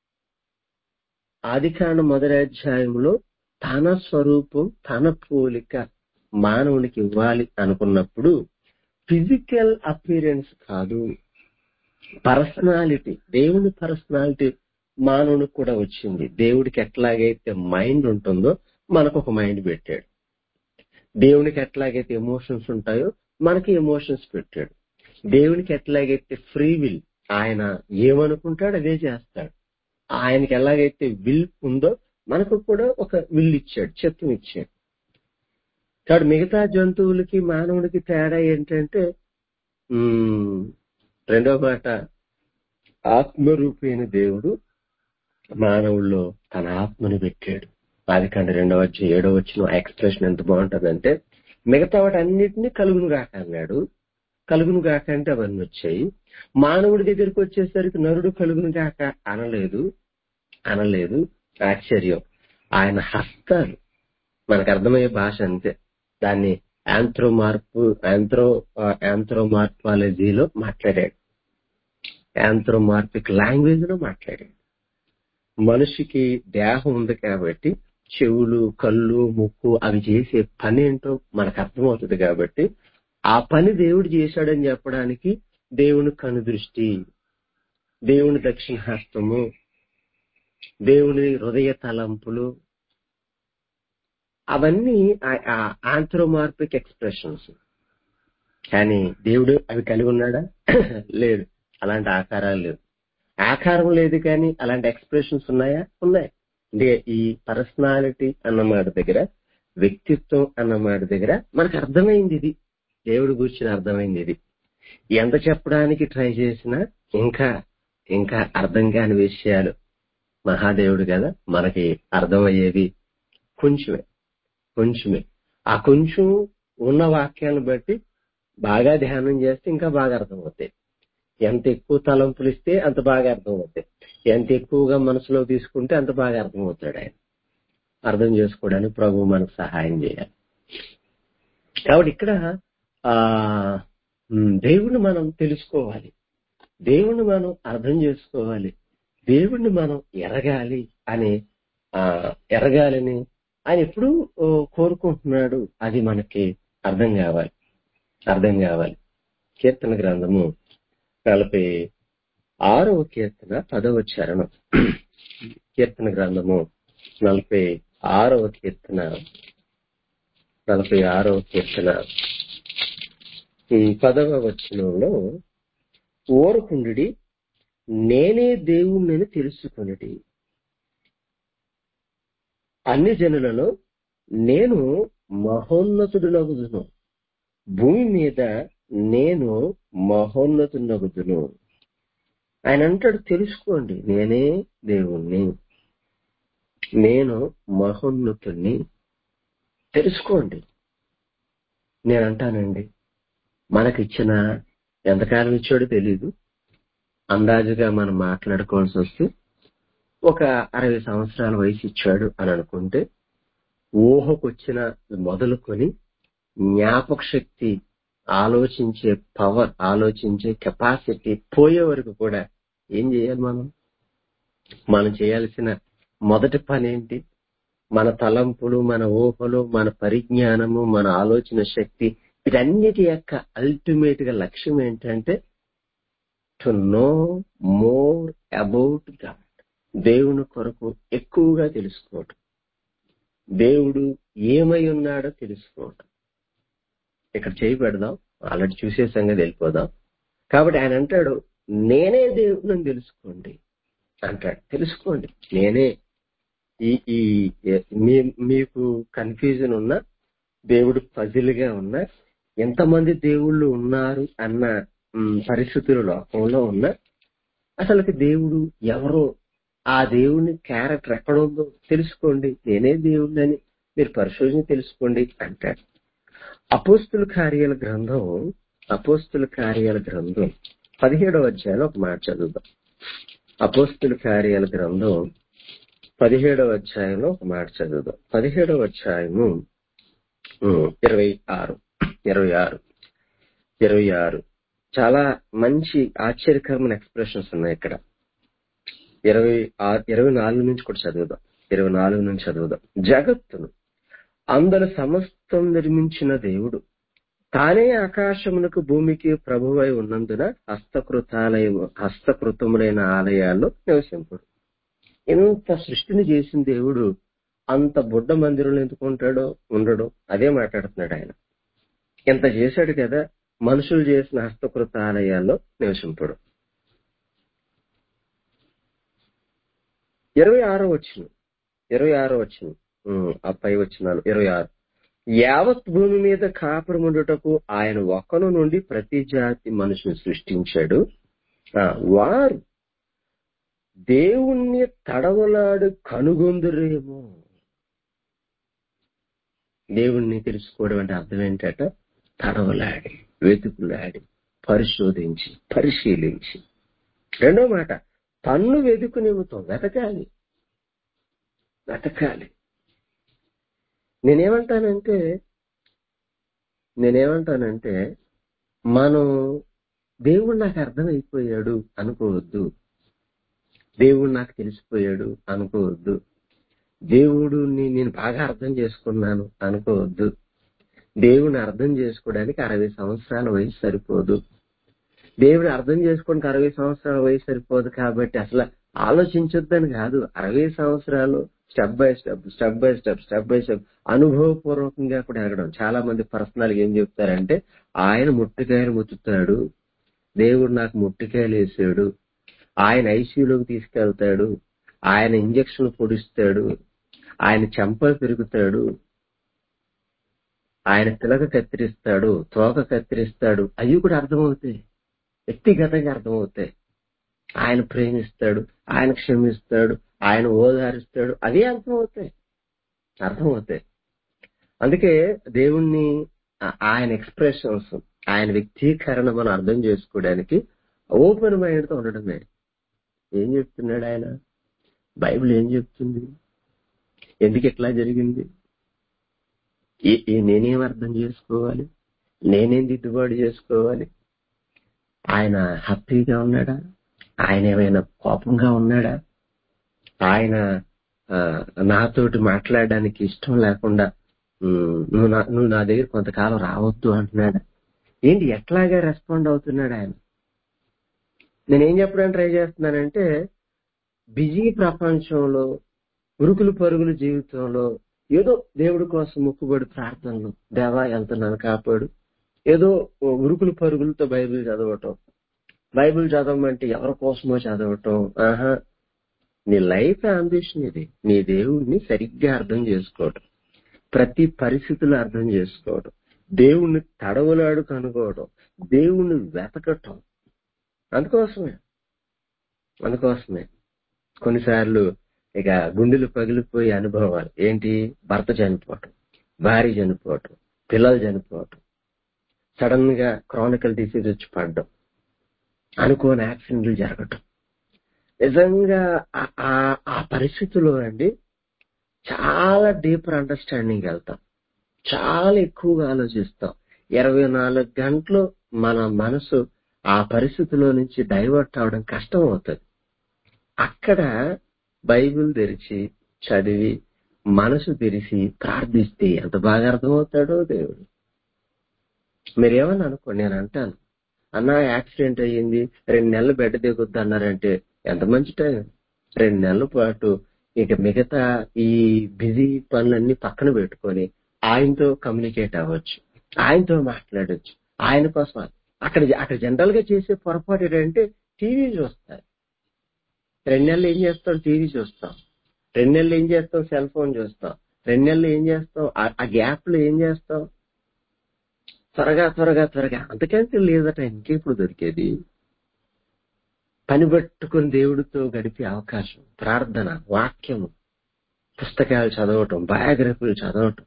ఆదికాండ మొదటి అధ్యాయంలో తన స్వరూపం తన పోలిక మానవునికి ఇవ్వాలి అనుకున్నప్పుడు ఫిజికల్ అపీరెన్స్ కాదు పర్సనాలిటీ దేవుని పర్సనాలిటీ మానవునికి కూడా వచ్చింది దేవుడికి ఎట్లాగైతే మైండ్ ఉంటుందో మనకు ఒక మైండ్ పెట్టాడు దేవునికి ఎట్లాగైతే ఎమోషన్స్ ఉంటాయో మనకి ఎమోషన్స్ పెట్టాడు దేవునికి ఎట్లాగైతే ఫ్రీ విల్ ఆయన ఏమనుకుంటాడో అదే చేస్తాడు ఆయనకి ఎలాగైతే విల్ ఉందో మనకు కూడా ఒక విల్ ఇచ్చాడు చిత్తం ఇచ్చాడు కాబట్టి మిగతా జంతువులకి మానవుడికి తేడా ఏంటంటే ఉమ్, రెండో మాట ఆత్మరూపైన దేవుడు మానవుల్లో తన ఆత్మని పెట్టాడు ఆదికాండ రెండవ వచ్చి ఏడవ వచ్చిన ఎక్స్ప్రెషన్ ఎంత బాగుంటదంటే మిగతా వాటి అన్నిటినీ కలుగును గాక అన్నాడు కలుగును గాక అంటే అవన్నీ వచ్చాయి మానవుడి దగ్గరికి వచ్చేసరికి నరుడు కలుగును గాక అనలేదు అనలేదు ఆశ్చర్యం ఆయన హస్తాలు మనకు అర్థమయ్యే భాష అంతే దాన్ని యాంథ్రోమార్పు యాంథ్రో యాంథ్రోమార్పాలజీలో మాట్లాడాడు యాంథ్రోమార్పిక్ లాంగ్వేజ్ లో మాట్లాడాడు మనిషికి దేహం ఉంది కాబట్టి చెవులు కళ్ళు ముక్కు అవి చేసే పని ఏంటో మనకు అర్థమవుతుంది కాబట్టి ఆ పని దేవుడు చేశాడని చెప్పడానికి దేవుని కనుదృష్టి దేవుని దక్షిణ హస్తము దేవుని హృదయ తలంపులు అవన్నీ ఆంథ్రోమార్పిక్ ఎక్స్ప్రెషన్స్ కానీ దేవుడు అవి కలిగి ఉన్నాడా లేడు అలాంటి ఆకారాలు లేవు ఆకారం లేదు కానీ అలాంటి ఎక్స్ప్రెషన్స్ ఉన్నాయా ఉన్నాయి అంటే ఈ పర్సనాలిటీ అన్న మాట దగ్గర వ్యక్తిత్వం అన్న మాట దగ్గర మనకు అర్థమైంది ఇది దేవుడి గురించి అర్థమైంది ఇది ఎంత చెప్పడానికి ట్రై చేసినా ఇంకా ఇంకా అర్థం కాని విషయాలు మహాదేవుడు కదా మనకి అర్థమయ్యేది కొంచెమే కొంచెమే ఆ కొంచెం ఉన్న వాక్యాలను బట్టి బాగా ధ్యానం చేస్తే ఇంకా బాగా అర్థమవుతాయి ఎంత ఎక్కువ తలంపులు ఇస్తే అంత బాగా అర్థమవుతాయి ఎంత ఎక్కువగా మనసులో తీసుకుంటే అంత బాగా అర్థమవుతాడు ఆయన అర్థం చేసుకోవడానికి ప్రభు మనకు సహాయం చేయాలి కాబట్టి ఇక్కడ ఆ ఉమ్, దేవుణ్ణి మనం తెలుసుకోవాలి దేవుణ్ణి మనం అర్థం చేసుకోవాలి దేవుణ్ణి మనం ఎరగాలి అని ఆ ఎరగాలని ఆయన ఎప్పుడు కోరుకుంటున్నాడు అది మనకి అర్థం కావాలి అర్థం కావాలి కీర్తన గ్రంథము నలభై ఆరవ కీర్తన పదవ చరణం కీర్తన గ్రంథము నలభై ఆరవ కీర్తన నలభై ఆరవ కీర్తన ఈ పదవ వచనంలో ఓరకుండి నేనే దేవుణ్ణని తెలుసుకొనిటి అన్ని జనులలో నేను మహోన్నతుడునగుదును భూమి మీద నేను మహోన్నతునగుదును ఆయన అంటాడు తెలుసుకోండి నేనే దేవుణ్ణి నేను మహోన్నతుణ్ణి తెలుసుకోండి నేను అంటానండి మనకిచ్చిన ఎంతకాలం ఇచ్చాడో తెలీదు అందాజుగా మనం మాట్లాడుకోవాల్సి వస్తే ఒక అరవై సంవత్సరాల వయసు ఇచ్చాడు అని అనుకుంటే ఊహకొచ్చిన మొదలుకొని జ్ఞాపక శక్తి ఆలోచించే పవర్ ఆలోచించే కెపాసిటీ పోయే వరకు కూడా ఏం చేయాలి మనం మనం చేయాల్సిన మొదటి పని ఏంటి మన తలంపులు మన ఊహలు మన పరిజ్ఞానము మన ఆలోచన శక్తి వీటన్నిటి యొక్క అల్టిమేట్ గా లక్ష్యం ఏంటంటే to know more about God దేవుని కొరకు ఎక్కువగా తెలుసుకోవటం దేవుడు ఏమై ఉన్నాడో తెలుసుకోవటం ఇక్కడ చేయి పెడదాం ఆల్రెడీ చూసేసంగా వెళ్ళిపోదాం కాబట్టి ఆయన అంటాడు నేనే దేవుడిని తెలుసుకోండి అంటాడు తెలుసుకోండి నేనే ఈ ఈ మీ- మీకు కన్ఫ్యూజన్ ఉన్నా దేవుడు పజిల్ గా ఉన్నా ఎంతమంది దేవుళ్ళు ఉన్నారు అన్న మ్, పరిస్థితుల లోకంలో ఉన్నా అసలుకి దేవుడు ఎవరో ఆ దేవుని క్యారెక్టర్ ఎక్కడ ఉందో తెలుసుకోండి నేనే దేవుడిని అని మీరు పరిశోధన తెలుసుకోండి అంటాడు అపోస్తుల కార్యాల గ్రంథం అపోస్తుల కార్యాల గ్రంథం పదిహేడవ అధ్యాయంలో ఒక మాట చదువుదాం అపోస్తుల కార్యాల గ్రంథం పదిహేడవ అధ్యాయంలో ఒక మాట చదువుదాం పదిహేడవ అధ్యాయము ఉమ్, ఇరవై ఆరు ఇరవై ఆరు ఇరవై ఆరు చాలా మంచి ఆశ్చర్యకరమైన ఎక్స్ప్రెషన్స్ ఉన్నాయి ఇక్కడ ఇరవై ఆరు ఇరవై నాలుగు నుంచి కూడా చదువుదాం ఇరవై నాలుగు నుంచి చదువుదాం జగత్తును అందరి సమస్తం నిర్మించిన దేవుడు తానే ఆకాశమునకు భూమికి ప్రభువై ఉన్నందున హస్తకృతాలయ హస్తకృతములైన ఆలయాల్లో నివసింపుడు ఇంత సృష్టిని చేసిన దేవుడు అంత బుడ్డ మందిరంలో ఎందుకు ఉంటాడో ఉండడు అదే మాట్లాడుతున్నాడు ఆయన ఇంత చేశాడు కదా మనుషులు చేసిన హస్తకృత ఆలయాల్లో నివసింపడు ఇరవై ఆరో వచ్చిన ఇరవై ఆరో వచ్చిన ఆ పై వచ్చినాలు ఇరవై ఆరు యావత్ భూమి మీద కాపురముండుటకు ఆయన ఒక్కను నుండి ప్రతి జాతి మనుషుని సృష్టించాడు ఆ, వారు దేవుణ్ణి తడవలాడు కనుగొందురేమో దేవుణ్ణి తెలుసుకోవడం అంటే అర్థం ఏంటట తడవలాడి వెతుకులాడి పరిశోధించి పరిశీలించి రెండో మాట తన్ను వెతుకు నిమిత్తం వెతకాలి వెతకాలి నేనేమంటానంటే నేనేమంటానంటే మనం దేవుడు నాకు అర్థమైపోయాడు అనుకోవద్దు దేవుడు నాకు తెలిసిపోయాడు అనుకోవద్దు దేవుడుని నేను బాగా అర్థం చేసుకున్నాను అనుకోవద్దు దేవుని అర్థం చేసుకోవడానికి అరవై సంవత్సరాల వయసు సరిపోదు దేవుడు అర్థం చేసుకోవడానికి అరవై సంవత్సరాల వయసు సరిపోదు కాబట్టి అసలు ఆలోచించొద్దని కాదు అరవై సంవత్సరాలు step by step step by step step by step అనుభవపూర్వకంగా కూడా ఎరగడం చాలా మంది పర్సనల్ ఏం చెప్తారంటే ఆయన ముట్టుకాయలు ముట్టుతాడు దేవుడు నాకు ముట్టికాయలు వేసాడు ఆయన ఐసీయూలోకి తీసుకెళ్తాడు ఆయన ఇంజక్షన్ పొడిస్తాడు ఆయన చెంపలు పెరుగుతాడు ఆయన తిలక కత్తిరిస్తాడు తోక కత్తిరిస్తాడు అవి కూడా అర్థమవుతాయి వ్యక్తిగతంగా అర్థమవుతాయి ఆయన ప్రేమిస్తాడు ఆయన క్షమిస్తాడు ఆయన ఓదారుస్తాడు అవే అర్థమవుతాయి అర్థమవుతాయి అందుకే దేవుణ్ణి ఆ- ఆయన ఎక్స్ప్రెషన్స్ ఆయన వ్యక్తీకరణ మనం అర్థం చేసుకోవడానికి ఓపెన్ మైండ్ తో ఉండడమే ఏం చెప్తున్నాడు ఆయన బైబిల్ ఏం చెప్తుంది ఎందుకు ఇట్లా జరిగింది ఈ- ఈ నేనేం అర్థం చేసుకోవాలి నేనేం దిద్దుబాటు చేసుకోవాలి ఆయన హ్యాపీగా ఉన్నాడా ఆయన ఏమైనా కోపంగా ఉన్నాడా ఆయన ఆ, నాతోటి మాట్లాడడానికి ఇష్టం లేకుండా "ఉమ్, నువ్వు నా నువ్వు నా దగ్గర కొంతకాలం రావద్దు అంటున్నాడా ఏంటి ఎట్లాగా రెస్పాండ్ అవుతున్నాడు ఆయన నేనేం చెప్పడానికి ట్రై చేస్తున్నానంటే బిజీ ప్రపంచంలో ఉరుకులు పరుగుల జీవితంలో ఏదో దేవుడి కోసం ముక్కుబడి ప్రార్థనలు దేవా వెళ్తున్నాను కాపాడు ఏదో ఉరుకులు పరుగులతో బైబిల్ చదవటం బైబిల్ చదవమంటే ఎవరి కోసమో చదవటం ఆహా నీ లైఫ్ అంబిషన్ ఇది నీ దేవుణ్ణి సరిగ్గా అర్థం చేసుకోవటం ప్రతి పరిస్థితులు అర్థం చేసుకోవడం దేవుణ్ణి తడవలాడు కనుకోవడం దేవుణ్ణి వెతకటం అందుకోసమే అందుకోసమే కొన్నిసార్లు ఇక గుండెలు పగిలిపోయే అనుభవాలు ఏంటి భర్త చనిపోవటం భార్య చనిపోవటం పిల్లలు చనిపోవటం సడన్ గా క్రానికల్ డిసీజ్ వచ్చి పడడం అనుకోని యాక్సిడెంట్లు జరగటం నిజంగా ఆ- ఆ- ఆ పరిస్థితిలో అండి చాలా డీపర్ అండర్స్టాండింగ్ వెళ్తాం చాలా ఎక్కువగా ఆలోచిస్తాం ఇరవై నాలుగు గంటలు మన మనసు ఆ పరిస్థితిలో నుంచి డైవర్ట్ అవడం కష్టం అవుతుంది అక్కడ బైబిల్ తెరిచి చదివి మనసు తెరిచి ప్రార్థిస్తే ఎంత బాగా అర్థమవుతాడో దేవుడు మీరేమని అనుకోండి నేను అంటాను అన్న యాక్సిడెంట్ అయ్యింది రెండు నెలలు బెడ్ దిగొద్దు అన్నారంటే ఎంత మంచి టైం రెండు నెలల పాటు ఇక మిగతా ఈ బిజీ పనులన్నీ పక్కన పెట్టుకొని ఆయనతో కమ్యూనికేట్ అవ్వచ్చు ఆయనతో మాట్లాడొచ్చు ఆయన కోసం అక్కడ అక్కడ జనరల్ గా చేసే పొరపాటు ఏంటంటే టీవీ చూస్తారు రెండు నెలలు ఏం చేస్తాం టీవీ చూస్తాం రెండు నెలలు ఏం చేస్తాం సెల్ ఫోన్ చూస్తాం రెండు నెలలు ఏం చేస్తాం ఆ- ఆ గ్యాప్ లో ఏం చేస్తాం త్వరగా త్వరగా త్వరగా అంతకంటే లేదట ఇంకెప్పుడు దొరికేది పని పట్టుకుని దేవుడితో గడిపే అవకాశం ప్రార్థన వాక్యము పుస్తకాలు చదవటం బయోగ్రఫీలు చదవటం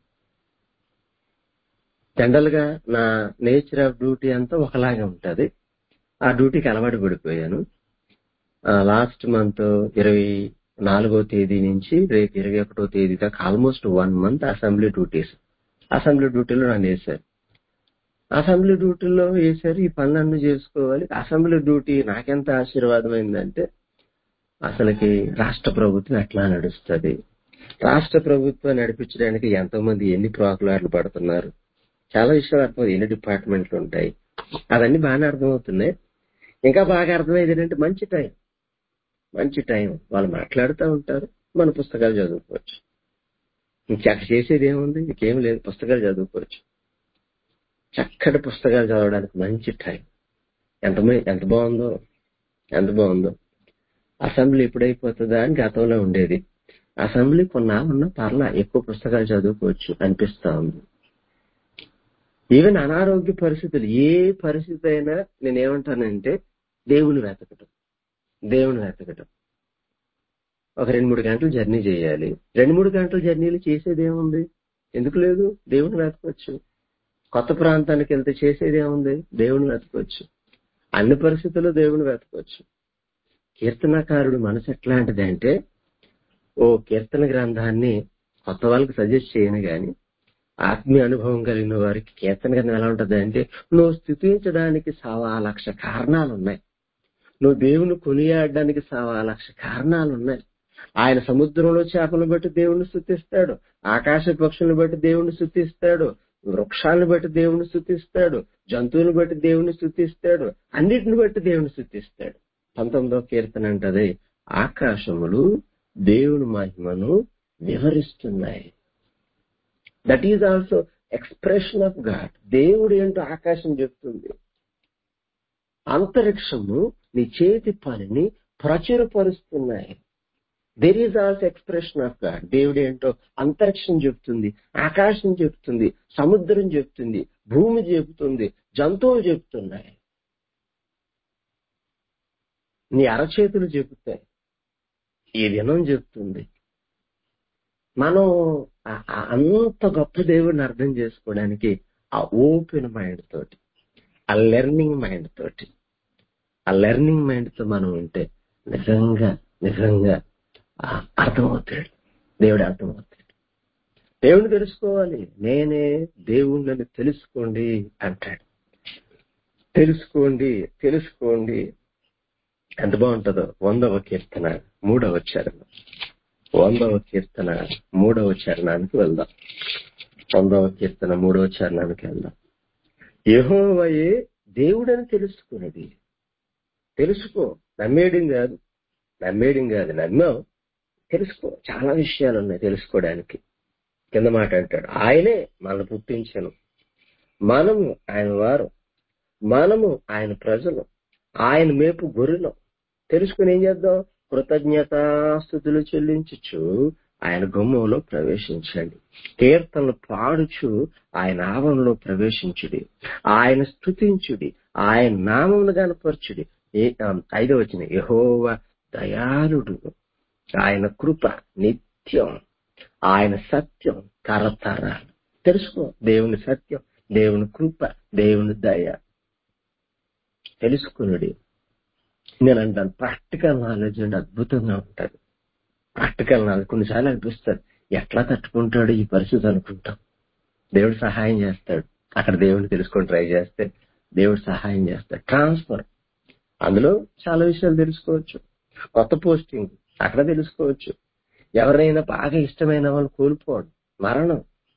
జనరల్ గా నా నేచర్ ఆఫ్ డ్యూటీ అంతా ఒకలాగే ఉంటది ఆ డ్యూటీకి అలవాటు పడిపోయాను లాస్ట్ మంత్ ఇరవై నాలుగో తేదీ నుంచి రేపు ఇరవై ఒకటో తేదీ దాకా almost one month assembly duties assembly డ్యూటీలో నన్ను వేశారు అసెంబ్లీ డ్యూటీలో వేశారు ఈ పనులన్నీ చేసుకోవాలి అసెంబ్లీ డ్యూటీ నాకెంత ఆశీర్వాదం అయిందంటే అసలుకి రాష్ట్ర ప్రభుత్వం ఎట్లా నడుస్తుంది రాష్ట్ర ప్రభుత్వం నడిపించడానికి ఎంతో మంది ఎన్ని ప్రాకులాట్లు పడుతున్నారు చాలా విషయాలు అర్థమవుతుంది ఎన్ని డిపార్ట్మెంట్లు ఉంటాయి అవన్నీ బాగానే అర్థమవుతున్నాయి ఇంకా బాగా అర్థమయ్యేది ఏంటంటే మంచి టైం మంచి టైం వాళ్ళు మాట్లాడుతూ ఉంటారు మన పుస్తకాలు చదువుకోవచ్చు ఇంకా చేసేది ఏముంది ఇంకేం లేదు పుస్తకాలు చదువుకోవచ్చు చక్కటి పుస్తకాలు చదవడానికి మంచి టైం ఎంత మ- ఎంత బాగుందో ఎంత బాగుందో అసెంబ్లీ ఎప్పుడైపోతుందా అని గతంలో ఉండేది అసెంబ్లీ కొన్నాళ్ళున్నా పర్లా ఎక్కువ పుస్తకాలు చదువుకోవచ్చు అనిపిస్తా ఉంది ఈవెన్ అనారోగ్య పరిస్థితులు ఏ పరిస్థితి అయినా నేనేమంటానంటే దేవుని వెతకటం దేవుని వెతకటం ఒక రెండు మూడు గంటలు జర్నీ చేయాలి రెండు మూడు గంటల జర్నీలు చేసేది ఏముంది ఎందుకు లేదు దేవుని వెతకొచ్చు కొత్త ప్రాంతానికి వెళ్తే చేసేది ఏముంది దేవుని వెతకొచ్చు అన్ని పరిస్థితుల్లో దేవుని వెతకొచ్చు కీర్తనకారుడు మనసు ఎట్లాంటిది అంటే ఓ కీర్తన గ్రంథాన్ని కొత్త వాళ్ళకి సజెస్ట్ చేయను గాని ఆత్మీయ అనుభవం కలిగిన వారికి కీర్తన గ్రంథం ఎలా ఉంటది అంటే నువ్వు స్థుతించడానికి సవా లక్ష కారణాలు ఉన్నాయి నువ్వు దేవుని కొనియాడడానికి సవా లక్ష కారణాలు ఉన్నాయి ఆయన సముద్రంలో చేపలను బట్టి దేవుణ్ణి స్థుతిస్తాడు ఆకాశ పక్షులను బట్టి దేవుణ్ణి స్థుతిస్తాడు వృక్షాలను బట్టి దేవుణ్ణి స్థుతిస్తాడు జంతువులను బట్టి దేవుణ్ణి స్థుతిస్తాడు అన్నిటిని బట్టి దేవుణ్ణి స్థుతిస్తాడు పంతొమ్మిదో కీర్తన అంటది ఆకాశములు దేవుని మహిమను వివరిస్తున్నాయి that is also expression of God దేవుడు ఏంటో ఆకాశం చెప్తుంది అంతరిక్షము నీ చేతి పనిని ప్రచురపరుస్తున్నాయి there is also expression of God దేవుడు ఏంటో అంతరిక్షం చెప్తుంది ఆకాశం చెప్తుంది సముద్రం చెప్తుంది భూమి చెబుతుంది జంతువులు చెప్తున్నాయి నీ అరచేతులు చెబుతాయి ఈ దినం చెప్తుంది మనం ఆ- ఆ అంత గొప్ప దేవుడిని అర్థం చేసుకోవడానికి ఆ ఓపెన్ మైండ్ తోటి ఆ లెర్నింగ్ మైండ్ తోటి ఆ లెర్నింగ్ మైండ్ తో మనం ఉంటే నిజంగా నిజంగా ఆ అర్థమవుతాడు దేవుడు అర్థమవుతాడు దేవుని తెలుసుకోవాలి నేనే దేవుణ్ణి తెలుసుకోండి అంటాడు తెలుసుకోండి తెలుసుకోండి ఎంత బాగుంటుందో వందవ కీర్తన మూడవ చరణం వందవ కీర్తన మూడవ చరణానికి వెళ్దాం వందవ కీర్తన మూడవ చరణానికి వెళ్దాం యెహోవాయే దేవుడని తెలుసుకున్నది తెలుసుకో నమ్మేయడం కాదు నమ్మేయడం కాదు నమ్మావు తెలుసుకో చాలా విషయాలు ఉన్నాయి తెలుసుకోవడానికి కింద మాట అంటాడు ఆయనే మనల్ని పుట్టించను మనము ఆయన వారు మనము ఆయన ప్రజలు ఆయన మేపు గొర్రెలం తెలుసుకుని ఏం చేద్దాం కృతజ్ఞతాస్థుతులు చెల్లించచ్చు ఆయన గుమ్మంలో ప్రవేశించండి కీర్తనలు పాడుచు ఆయన ఆవరణలో ప్రవేశించుడి ఆయన స్తుతించుడి ఆయన నామమును గనపరచుడి ఏ ఆ, ఐదో వచ్చిన యహోవ దయాళుడు ఆయన కృప నిత్యం ఆయన సత్యం తరతరాలు తెలుసుకో దేవుని సత్యం దేవుని కృప దేవుని దయ తెలుసుకునుడి నేను అంటాను ప్రాక్టికల్ నాలెడ్జ్ అంటే అద్భుతంగా ఉంటుంది ప్రాక్టికల్ నాలెడ్జ్ కొన్నిసార్లు అనిపిస్తుంది ఎట్లా తట్టుకుంటాడు ఈ పరిస్థితి అనుకుంటాం దేవుడు సహాయం చేస్తాడు అక్కడ దేవుడిని తెలుసుకొని ట్రై చేస్తే దేవుడు సహాయం చేస్తాడు ట్రాన్స్ఫర్ అందులో చాలా విషయాలు తెలుసుకోవచ్చు కొత్త పోస్టింగ్ అక్కడ తెలుసుకోవచ్చు ఎవరైనా బాగా ఇష్టమైన వాళ్ళు కోల్పోవడం మరణం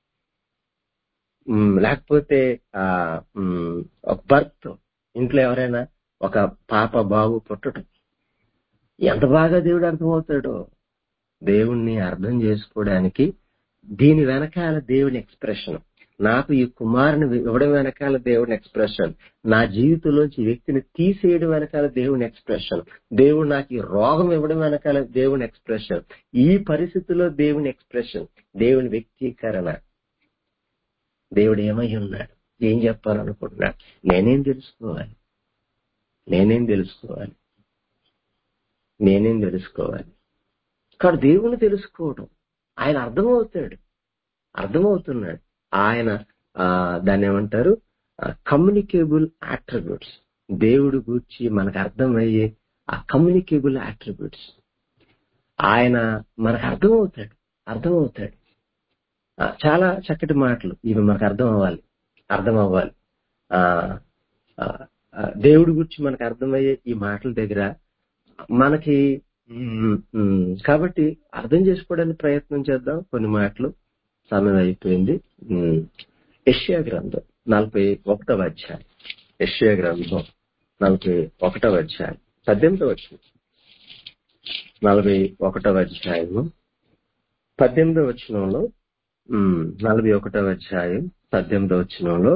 ఉమ్, లేకపోతే ఆ ఉమ్, ఒక బర్త్ ఇంట్లో ఎవరైనా ఒక పాప బాబు పుట్టడం ఎంత బాగా దేవుడు అర్థమవుతాడో దేవుణ్ణి అర్థం చేసుకోవడానికి దీని వెనకాల దేవుని ఎక్స్ప్రెషన్ నాకు ఈ కుమారుని ఇవ్వడం వెనకాల దేవుని ఎక్స్ప్రెషన్ నా జీవితంలోంచి ఈ వ్యక్తిని తీసేయడం వెనకాల దేవుని ఎక్స్ప్రెషన్ దేవుడు నాకు ఈ రోగం ఇవ్వడం వెనకాల దేవుని ఎక్స్ప్రెషన్ ఈ పరిస్థితిలో దేవుని ఎక్స్ప్రెషన్ దేవుని వ్యక్తీకరణ దేవుడు ఏమై ఉన్నాడు ఏం చెప్పాలనుకుంటున్నాడు నేనేం తెలుసుకోవాలి నేనేం తెలుసుకోవాలి నేనేం తెలుసుకోవాలి కానీ దేవుని తెలుసుకోవడం ఆయన అర్థమవుతాడు అర్థమవుతున్నాడు ఆయన ఆ, దాన్ని ఏమంటారు కమ్యూనికేబుల్ అట్రిబ్యూట్స్ దేవుడు గూర్చి మనకు అర్థమయ్యే ఆ కమ్యూనికేబుల్ అట్రిబ్యూట్స్ ఆయన మనకు అర్థమవుతాడు అర్థమవుతాడు ఆ, చాలా చక్కటి మాటలు ఇవి మనకు అర్థం అవ్వాలి అర్థం అవ్వాలి ఆ ఆ, ఆ, దేవుడి గురించి మనకు అర్థమయ్యే ఈ మాటల దగ్గర మనకి మ్, మ్, కాబట్టి అర్థం చేసుకోవడానికి ప్రయత్నం చేద్దాం కొన్ని మాటలు సమయం అయిపోయింది మ్, యెషయా గ్రంథం నలభై ఒకటవ అధ్యాయం యెషయా గ్రంథం నలభై ఒకటవ అధ్యాయం పద్దెనిమిదవ వచ్చిన నలభై ఒకటవ అధ్యాయము పద్దెనిమిదవ వచనంలో మ్, నలభై ఒకటవ అధ్యాయం పద్దెనిమిదవ వచనంలో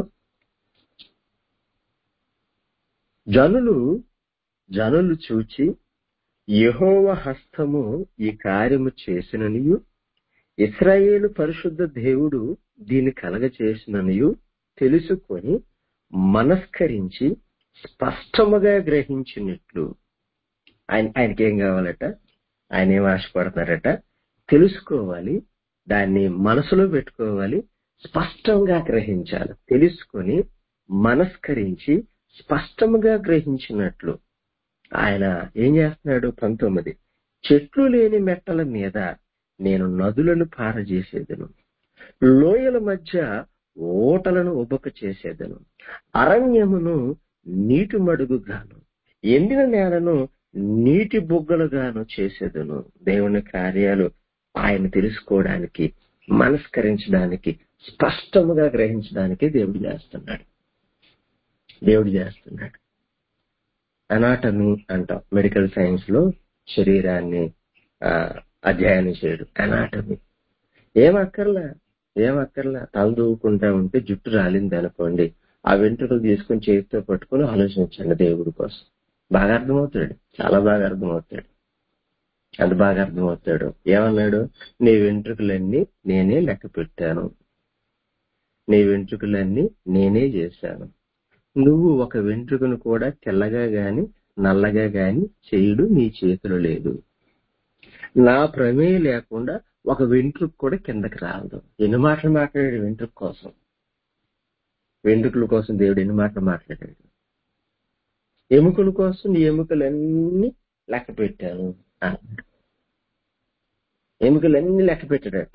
జనులు జనులు చూచి యెహోవ హస్తము ఈ కార్యము చేసిననియు ఇస్రాయేలు పరిశుద్ధ దేవుడు దీన్ని కలగచేసిననియు తెలుసుకొని మనస్కరించి స్పష్టముగా గ్రహించినట్లు ఆయన ఆయనకి ఏం కావాలట ఆయన ఏం ఆశపడుతున్నారట తెలుసుకోవాలి దాన్ని మనసులో పెట్టుకోవాలి స్పష్టంగా గ్రహించాలి తెలుసుకొని మనస్కరించి స్పష్టముగా గ్రహించినట్లు ఆయన ఏం చేస్తున్నాడు పంతొమ్మిది చెట్లు లేని మెట్టల మీద నేను నదులను పారజేసేదను లోయల మధ్య ఓటలను ఉబక చేసేదను అరణ్యమును నీటి మడుగుగాను ఎండిన నేలను నీటి బుగ్గలుగాను చేసేదను దేవుని కార్యాలు ఆయన తెలుసుకోవడానికి మనస్కరించడానికి స్పష్టముగా గ్రహించడానికి దేవుడు చేస్తున్నాడు దేవుడు చేస్తున్నాడు అనాటమీ అంటాం మెడికల్ సైన్స్ లో శరీరాన్ని ఆ, అధ్యయనం చేయడం అనాటమీ ఏం అక్కర్లా ఏం అక్కర్లా తల దూకుంటా ఉంటే జుట్టు రాలింది అనుకోండి ఆ వెంట్రుకలు తీసుకొని చేతితో పట్టుకొని ఆలోచించండి దేవుడి కోసం బాగా అర్థమవుతాడు చాలా బాగా అర్థమవుతాడు అంత బాగా అర్థమవుతాడు ఏమన్నాడు నీ వెంట్రుకలన్నీ నేనే లెక్క పెట్టాను నీ వెంట్రుకలన్నీ నేనే చేశాను నువ్వు ఒక వెంట్రుకను కూడా తెల్లగా గాని నల్లగా గాని చేయుడు నీ చేతిలో లేదు నా ప్రమేయం లేకుండా ఒక వెంట్రుక కూడా కిందకి రాదు ఎన్ని మాటలు మాట్లాడాడు వెంట్రుక కోసం వెంట్రుకల కోసం దేవుడు ఎన్ని మాటలు మాట్లాడాడు ఎముకల కోసం నీ ఎముకలన్నీ లెక్క పెట్టాను అన్నాడు ఎముకలన్నీ లెక్క పెట్టాడట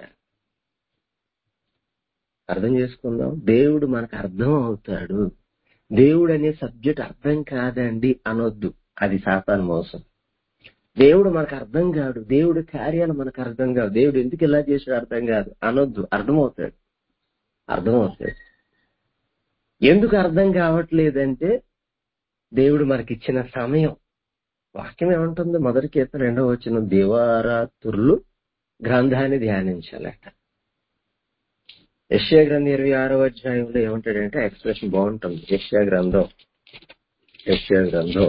అర్థం చేసుకుందాం దేవుడు మనకు అర్థం అవుతాడు దేవుడు అనే సబ్జెక్ట్ అర్థం కాదండి అనొద్దు అది సాతాను మోసం దేవుడు మనకు అర్థం కాదు దేవుడి కార్యాలు మనకు అర్థం కాదు దేవుడు ఎందుకు ఇలా చేసాడు అర్థం కాదు అనొద్దు అర్థమవుతాడు అర్థమవుతాడు ఎందుకు అర్థం కావట్లేదంటే దేవుడు మనకిచ్చిన సమయం వాక్యం ఏమంటుంది మొదటి కీర్తన రెండో వచ్చిన దేవారాత్రులు గ్రంథాన్ని ధ్యానించాలట యశ్యా గ్రంథం ఇరవై ఆరో అధ్యాయంలో ఏమంటాడంటే ఎక్స్ప్రెషన్ బాగుంటుంది యశ్యా గ్రంథం యశ్యా గ్రంథం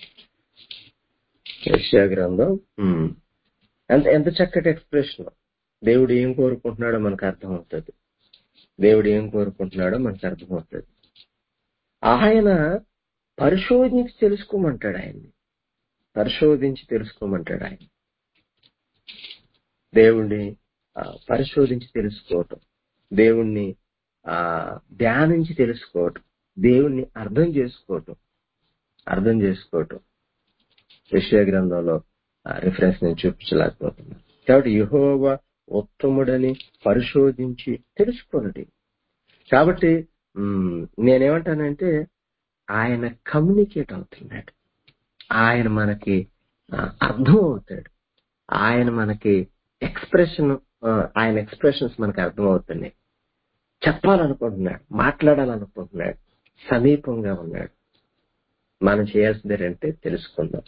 యశ్యా గ్రంథం ఉమ్. ఎంత ఎంత చక్కటి ఎక్స్ప్రెషన్ దేవుడు ఏం కోరుకుంటున్నాడో మనకు అర్థమవుతుంది దేవుడు ఏం కోరుకుంటున్నాడో మనకు అర్థమవుతుంది ఆయన పరిశోధించి తెలుసుకోమంటాడు ఆయన్ని పరిశోధించి తెలుసుకోమంటాడు ఆయన దేవుణ్ణి ఆ, పరిశోధించి తెలుసుకోవటం దేవుణ్ణి ఆ ధ్యానించి తెలుసుకోవటం దేవుణ్ణి అర్థం చేసుకోవటం అర్థం చేసుకోవటం విషయ గ్రంథంలో రిఫరెన్స్ నేను చూపించలేకపోతున్నాను కాబట్టి యహోవా ఉత్తముడని పరిశోధించి తెలుసుకోనడి కాబట్టి మ్, నేనేమంటానంటే ఆయన కమ్యూనికేట్ అవుతున్నాడు ఆయన మనకి ఆ, అర్థం అవుతాడు ఆయన మనకి ఎక్స్ప్రెషన్ ఆయన ఎక్స్ప్రెషన్స్ మనకి అర్థం అవుతున్నాయి చెప్పాలనుకుంటున్నాడు మాట్లాడాలనుకుంటున్నాడు సమీపంగా ఉన్నాడు మనం చేయాల్సింది ఏంటంటే తెలుసుకుందాం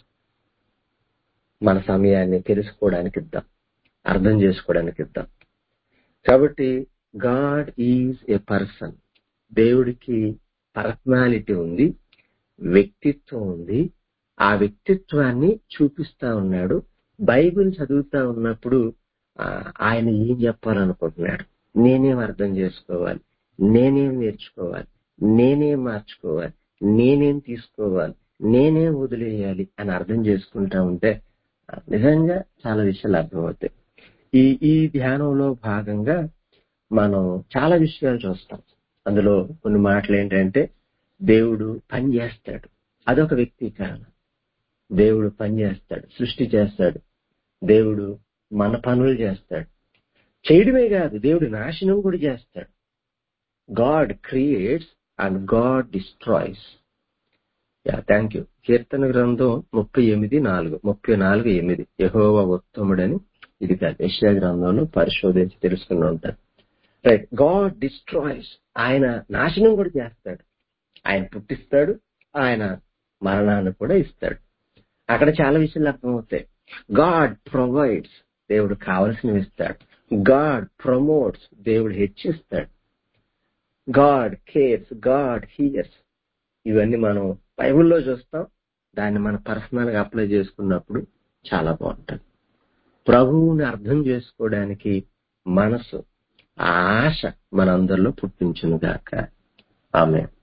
మన సమయాన్ని తెలుసుకోవడానికి ఇద్దాం అర్థం చేసుకోవడానికి ఇద్దాం కాబట్టి గాడ్ ఈజ్ ఏ పర్సన్ దేవుడికి పర్సనాలిటీ ఉంది వ్యక్తిత్వం ఉంది ఆ వ్యక్తిత్వాన్ని చూపిస్తా ఉన్నాడు బైబిల్ చదువుతా ఉన్నప్పుడు ఆ, ఆయన ఏం చెప్పాలనుకుంటున్నాడు నేనేం అర్థం చేసుకోవాలి నేనేం నేర్చుకోవాలి నేనేం మార్చుకోవాలి నేనేం తీసుకోవాలి నేనేం వదిలేయాలి అని అర్థం చేసుకుంటా ఉంటే ఆ, నిజంగా చాలా విషయాలు అర్థమవుతాయి ఈ ఈ ధ్యానంలో భాగంగా మనం చాలా విషయాలు చూస్తాం అందులో కొన్ని మాటలు ఏంటంటే దేవుడు పని చేస్తాడు అదొక వ్యక్తీకరణ దేవుడు పని చేస్తాడు సృష్టి చేస్తాడు దేవుడు మన పనులు చేస్తాడు చేయడమే కాదు దేవుడు నాశనం కూడా చేస్తాడు God creates and God destroys yeah thank you కీర్తన గ్రంథం ముప్పై ఎనిమిది నాలుగు ముప్పై నాలుగు ఎనిమిది యహోవా ఉత్తముడని ఇది కాదు యశ్యా గ్రంథంలో పరిశోధించి తెలుసుకుని ఉంటారు రైట్ గాడ్ డిస్ట్రాయ్స్ ఆయన నాశనం కూడా చేస్తాడు ఆయన పుట్టిస్తాడు ఆయన మరణాన్ని కూడా ఇస్తాడు అక్కడ చాలా విషయాలు అర్థమవుతాయి గాడ్ ప్రొవైడ్స్ దేవుడు కావలసినవి ఇస్తాడు గాడ్ ప్రమోట్స్ దేవుడు హెచ్చిస్తాడు గాడ్ కేర్స్ గాడ్ హియర్స్ ఇవన్నీ మనం బైబిల్లో చూస్తాం దాన్ని మన పర్సనల్ గా అప్లై చేసుకున్నప్పుడు చాలా బాగుంటుంది ప్రభువుని అర్థం చేసుకోవడానికి మనసు ఆ ఆశ మనందరిలో పుట్టించును గాక ఆమె